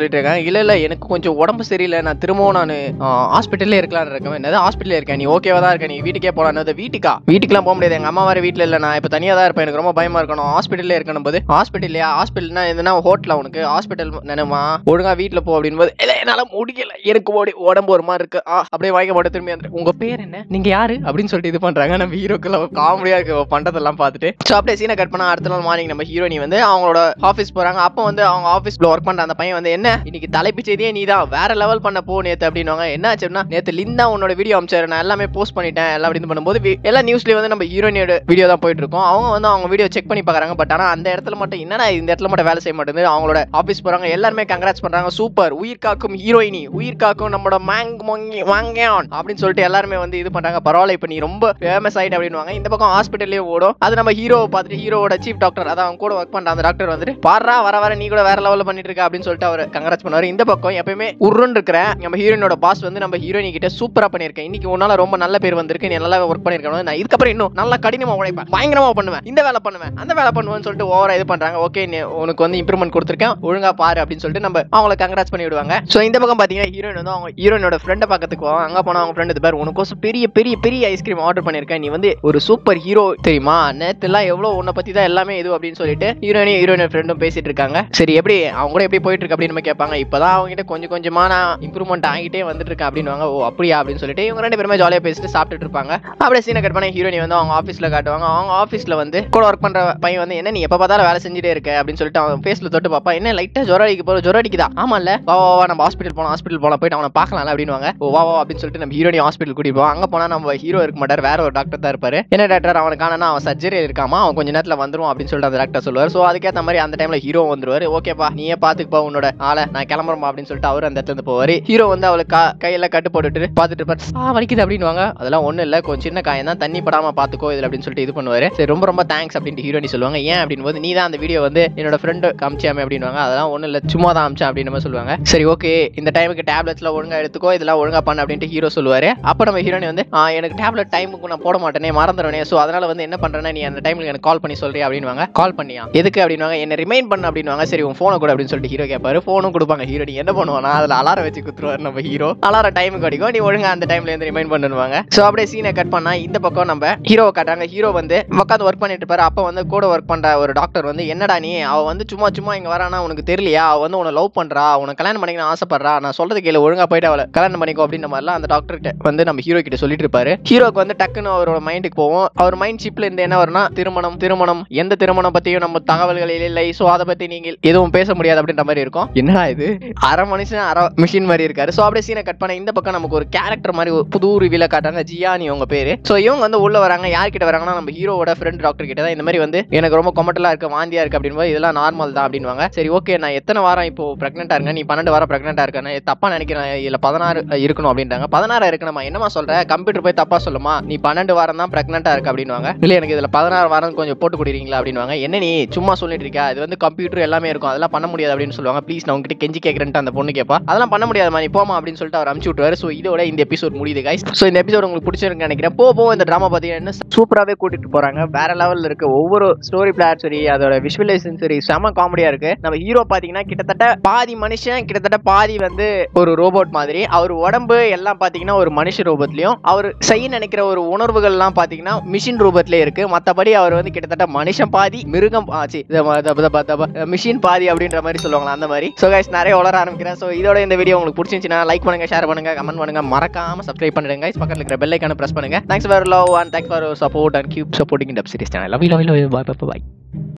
இல்லை இல்லை எனக்கு கொஞ்சம் உடம்பு சரியில்லை நான் திரும்பவும் நான் ஹாஸ்பிட்டல்லே இருக்கலாம்னு இருக்கேன் என்னது ஹாஸ்பிட்டலே இருக்கேன் நீ ஓகேவா தான் இருக்க நீ வீட்டுக்கே போகலாம் அது வீட்டுக்கா வீட்டுக்குலாம் போக முடியாது எங்கள் அம்மா வேறு வீட்டில் இல்லை நான் இப்போ தனியாக தான் இருப்பேன் எனக்கு ரொம்ப பயமா இருக்கணும் ஹாஸ்பிட்டல்லே இருக்கணும் போது ஹாஸ்பிட்டல்லையா ஹாஸ்பிட்டல்னா எதுனா ஹோட்டலா உனக்கு ஹாஸ்பிட்டல் நினைமா ஒழுங்கா வீட்டில் போ அப்படின் போது இல்லை என்னால் முடியல எனக்கு ஓடி உடம்பு ஒரு மாதிரி இருக்கு ஆ அப்படியே வாங்கி போட்டு திரும்பி வந்துட்டு உங்க பேர் என்ன நீங்க யாரு அப்படின்னு சொல்லிட்டு இது பண்றாங்க நம்ம ஹீரோக்குள்ள காமெடியா இருக்கு அவ பண்றதெல்லாம் பார்த்துட்டு ஸோ அப்படியே சீனை கட் பண்ணா அடுத்த நாள் மார்னிங் நம்ம ஹீரோனி வந்து அவங்களோட ஆஃபீஸ் போறாங்க அப்போ வந்து அவங்க ஆஃபீஸ்ல ஒர்க் பண்ற அந்த பையன் வந்து என்ன இன்னைக்கு தலைப்பு செய்தியே நீ தான் வேற லெவல் பண்ண போ நேத்து அப்படின்னுவாங்க என்ன ஆச்சுன்னா நேத்து லிந்தா உன்னோட வீடியோ அமிச்சாரு நான் எல்லாமே போஸ்ட் பண்ணிட்டேன் எல்லாம் அப்படின்னு பண்ணும்போது வி- எல்லா நியூஸ்லயும் வந்து நம்ம ஹீரோனியோட வீடியோ தான் போயிட்டு இருக்கோம் அவங்க வந்து அவங்க வீடியோ செக் பண்ணி பார்க்கறாங்க பட் ஆனா அந்த இடத்துல மட்டும் என்னடா இந்த இடத்துல மட்டும் வேலை செய்ய மாட்டேங்குது அவங்களோட ஆஃபீஸ் போறாங்க எல்லாருமே கங்க்ராட்ஸ் பண்றாங்க சூப்பர் உயிர் காக்கும் ஹீரோயினி உயிர் காக்கும் நம்மளோட மேங் மொங்கி வாங்கியான் அப்படின்னு சொல்லிட்டு எல்லாருமே வந்து இது பண்றாங்க பரவாயில்ல இப்போ நீ ரொம்ப ஃபேமஸ் ஆயிட்டு அப்படின்னுவாங்க இந்த பக்கம் ஹாஸ்பிட்டல்லையும் ஓடும் அது நம்ம ஹீரோவை பார்த்துட்டு ஹீரோவோட சீஃப் டாக்டர் அதான் அவங்க கூட ஒர்க் பண்ற அந்த டாக்டர் வந்துட்டு பாரா வர வர நீ கூட வேற லெவலில் பண்ணிட்டு இருக்க அப்படின்னு சொல்லிட்டு அவர் கங்க்ராட்ஸ் பண்ணுவார் இந்த பக்கம் எப்பயுமே உருன்னு இருக்கிற நம்ம ஹீரோயினோட பாஸ் வந்து நம்ம ஹீரோயினி கிட்ட சூப்பரா பண்ணியிருக்கேன் இன்னைக்கு உன்னால ரொம்ப நல்ல பேர் வந்திருக்கு நீ நல்லா ஒர்க் பண்ணிருக்கணும் நான் இதுக்கப்புறம் இன்னும் நல்லா கடினமா உழைப்பேன் பயங்கரமா பண்ணுவேன் இந்த வேலை பண்ணுவேன் அந்த வேலை பண்ணுவேன்னு சொல்லிட்டு ஓவரா இது பண்றாங்க ஓகே உனக்கு வந்து இம்ப்ரூவ்மெண்ட் கொடுத்துருக்கேன் ஒழுங்கா பாரு அப்படின்னு சொல்லிட்டு நம்ம அவங்கள கங்க்ராட்ஸ் பண்ணி விடுவாங்க ஸோ இந்த பக்கம் பாத்தீங்கன்னா ஹீரோயின் வந்து அவங்க ஹீரோயினோட ஃப்ரெண்டை பார்க்கறதுக்கு போவாங்க அங்க போனா அவங்க ஃப்ரெண்டு பேர் உனக்கோசம் பெரிய பெரிய பெரிய ஐஸ்கிரீம் ஆர்டர் பண்ணிருக்கேன் நீ வந்து ஒரு சூப்பர் ஹீரோ தெரியுமா நேத்து எல்லாம் எவ்வளவு உன்னை பத்தி தான் எல்லாமே இது அப்படின்னு சொல்லிட்டு ஹீரோயினும் ஹீரோயின் ஃப்ரெண்டும் பேசிட்டு இருக்காங்க சரி எப்படி அவங்க கூட எப்படி போயிட்டு இருக்கு அப்படின்னு நம்ம கேட்பாங்க இப்பதான் அவங்க கிட்ட கொஞ்சம் கொஞ்சமா நான் இம்ப்ரூவ்மெண்ட் ஆகிட்டே வந்துட்டு இருக்கேன் அப்படின்னுவாங்க ஓ அப்படியா அப்படின்னு சொல்லிட்டு இவங்க ரெண்டு பேருமே ஜாலியா பேசிட்டு சாப்பிட்டுட்டு இருப்பாங்க அப்படியே சீனை கட் பண்ணி ஹீரோயின் வந்து அவங்க ஆஃபீஸ்ல காட்டுவாங்க அவங்க ஆஃபீஸ்ல வந்து கூட ஒர்க் பண்ற பையன் வந்து என்ன நீ எப்ப பார்த்தாலும் வேலை செஞ்சுட்டே இருக்க அப்படின்னு சொல்லிட்டு அவன் ஃபேஸ்ல தொட்டு பாப்பா என்ன லைட்டா ஜொரம் அடிக்க போற ஜொரம் அடிக்குதா ஆமா இல்ல வா வா வா நம்ம ஹாஸ்பிட்டல் போலாம் ஹாஸ்பிட்டல் போலாம் போயிட்டு அவனை பார்க்கலாம்ல அப்படின்னுவாங்க ஓ வா வா அப்படின்னு சொல்லிட்டு நம்ம ஹீரோனி ஹாஸ்பிட்டல் கூட்டிட்டு போவோம் அங்க போனா நம்ம ஹீரோ இருக்க மாட்டார் வேற ஒரு டாக்டர் தான் இருப்பாரு என்ன டாக்டர் அவனுக்கு காணனா அவன் சர்ஜரி இருக்காமா அவன் கொஞ்ச நேரத்துல வந்துரும் அப்படின்னு சொல்லிட்டு அந்த டாக்டர் சொல்லுவார் சோ அதுக்கேத்த மாதிரி அந்த டைம்ல ஹீரோ வந்துருவாரு ஓகேப்பா நீயே பாத்துக்கப்பா உன்னோட ஆளை நான் கிளம்புறமா அப்படின்னு சொல்லிட்டு அவர் அந்த இடத்துல இருந்து போவாரு ஹீரோ வந்து அவளுக்கு கா- கையில கட்டு போட்டுட்டு பாத்துட்டு இருப்பாரு ஆ வலிக்குது அப்படின்னுவாங்க அதெல்லாம் ஒண்ணும் இல்ல கொஞ்சம் சின்ன காயம் தான் தண்ணி படாம பாத்துக்கோ இதுல அப்படின்னு சொல்லிட்டு இது பண்ணுவாரு சரி ரொம்ப ரொம்ப தேங்க்ஸ் அப்படின்ட்டு ஹீரோனி சொல்லுவாங்க ஏன் அப்படின்னு போது நீ தான் அந்த வீடியோ வந்து என்னோட ஃப்ரெண்டு காமிச்சாமே அப்படின்னுவாங்க அதெல்லாம் ஒண்ணும் இல்ல சும்மா தான் அமிச்சேன் அப்படின்னு நம்ம சொல்லுவாங்க சரி ஓகே இந்த டைமுக்கு டேப்லெட்ஸ்லாம் ஒழுங்கா எடுத்துக்கோ இதெல்லாம் ஒழுங்கா பண்ணு அப்படின்ட்டு ஹீரோ சொல்லுவாரு அப்ப நம்ம ஹீரோனி வந்து "ஆ, எனக்கு டேப்லெட் டைமுக்கு நான் போட மாட்டேனே மறந்துடுவேனே சோ அதனால வந்து என்ன பண்றேன்னா நீ அந்த டைம்ல எனக்கு கால் பண்ணி சொல்றியா அப்படின்னுவாங்க கால் பண்ணியா எதுக்கு அப்படின்னுவாங்க என்ன ரிமைண்ட் பண்ணு அப்படின்னுவாங்க சரி உன் போனை கூட அப்படின்னு சொல்லிட்டு ஹீரோ கேட்பாரு போனும் கொடுப்பாங்க ஹீரோ நீ என்ன பண்ணுவானா அதுல அலாரம் வச்சு குத்துருவாரு நம்ம ஹீரோ அலாரம் டைமுக்கு அடிக்கும் நீ ஒழுங்கா அந்த டைம்ல இருந்து ரிமைண்ட் பண்ணுவாங்க சோ அப்படியே சீனை கட் பண்ணா இந்த பக்கம் நம்ம ஹீரோவை காட்டுறாங்க ஹீரோ வந்து உட்காந்து ஒர்க் பண்ணிட்டு இருப்பாரு அப்ப வந்து கூட ஒர்க் பண்ற ஒரு டாக்டர் வந்து என்னடா நீ அவ வந்து சும்மா சும்மா இங்க வரானா உனக்கு தெரியலையா அவ வந்து உன்னை லவ் பண்றா உன கல்யாணம் பண்ணிக்கணும் ஆசைப்படுறா நான் சொல்றது கேளு ஒழுங்கா போயிட்டு அவளை கல்யாணம் பண்ணிக்கோ அப்படின்ற மாதிரிலாம் அந்த டாக்டர் கிட்ட வந்து நம்ம ஹீரோ கிட்ட சொல்லிட்டு இருப்பாரு ஹீரோக்கு வந்து டக்குன்னு அவரோட மைண்டுக்கு போவோம் அவர் மைண்ட் ஷிப்ல இருந்து என்ன வரும்னா திருமணம் திருமணம் எந்த திருமணம் பத்தியும் நம்ம தகவல்கள் இல்லை சோ அதை பத்தி நீங்கள் எதுவும் பேச முடியாது அப்படின்ற மாதிரி இருக்கும் என்னடா இது அரை மனுஷன் அரை மிஷின் மாதிரி இருக்காரு சோ அப்படியே சீனை கட் பண்ண இந்த பக்கம் நமக்கு ஒரு கேரக்டர் மாதிரி ஒரு புது ரிவில காட்டுறாங்க ஜியானி உங்க பேரு சோ இவங்க வந்து உள்ள வராங்க யார் கிட்ட வராங்கன்னா நம்ம ஹீரோவோட ஃப்ரெண்ட் டாக்டர் கிட்ட தான் இந்த மாதிரி வந்து எனக்கு ரொம்ப கொமட்டலா இருக்கு வாந்தியா இருக்கு அப்படின்னு போது இதெல்லாம் நார்மல் தான் அப்படின்வாங்க சரி ஓகே நான் எத்தனை வாரம் இப்போ பிரெக்னெண்டா இருக்கேன் நீ பன்னெண்டு வாரம் பிரெக்னெண்டா இருக்கேன் தப்பா நினைக்கிறேன் இல்ல பதினாறு இருக்கணும் அப்படின்றாங்க பதினாறு இருக்கணுமா என்னமா சொல்ற கம்ப்யூட்டர் போய் தப்பா சொல்லுமா நீ பன்னெண்டு வாரம் தான் பிரெக்னெண்டா இருக்கு அப்படின்வாங்க இல்ல எனக்கு இதுல பதினாறு வாரம் கொஞ்சம் போட்டு கொடுறீங்களா அப்படின்வாங்க என்ன நீ சும்மா சொல்லிட்டு இருக்க இது வந்து கம்ப்யூட்டர் எல்லாமே இருக்கும் அதெல்லாம் பண்ண முடியாது அப்படின்னு சொல்லுவாங்க ப்ளீஸ் நான் உங்ககிட்ட கெஞ்சி கேட்கறேன்ட்டு அந்த பொண்ணு கேப்பா அதெல்லாம் பண்ண முடியாதுமா நீ போமா அப்படின்னு சொல்லிட்டு அவர் அமுச்சு விட்டுவாரு ஸோ இதோட இந்த எபிசோட் முடியுது கைஸ் ஸோ இந்த எபிசோட் உங்களுக்கு பிடிச்சிருக்கு நினைக்கிறேன் போ போ இந்த ட்ராமா பார்த்தீங்கன்னா சூப்பராகவே கூட்டிட்டு போறாங்க வேற லெவலில் இருக்கு ஒவ்வொரு ஸ்டோரி பிளாட் சரி அதோட விஷுவலைசேஷன் சரி செம காமெடியா இருக்கு நம்ம ஹீரோ பாத்தீங்கன்னா கிட்டத்தட்ட பாதி மனுஷன் கிட்டத்தட்ட பாதி வந்து ஒரு ரோபோட் மாதிரி அவர் உடம்பு எல்லாம் பாத்தீங்கன்னா ஒரு மனுஷ ரூபத்திலையும் அவர் செய்ய நினைக்கிற ஒரு உணர்வுகள்லாம் பாத்தீங்கன்னா மிஷின் ரூபத்திலே இருக்கு மத்தபடி அவர் வந்து கிட்டத்தட்ட மனுஷன் பாதி மிருகம் ஆச்சு மிஷின் பாதி அப்படின்ற மாதிரி சொல்லுவாங்களா அந்த மாதிரி ஸோ கைஸ் நிறைய வளர ஆரம்பிக்கிறேன் ஸோ இதோட இந்த வீடியோ உங்களுக்கு பிடிச்சிருந்துச்சுன்னா லைக் பண்ணுங்க ஷேர் பண்ணுங்க கமெண்ட் பண்ணுங்க மறக்காம சப்ஸ்கிரைப் பண்ணிடுங்க guys. பக்கத்துல இருக்கிற பெல் ஐக்கான பிரஸ் பண்ணுங்க thanks for love and thanks for support and keep supporting dub series channel love love love bye bye bye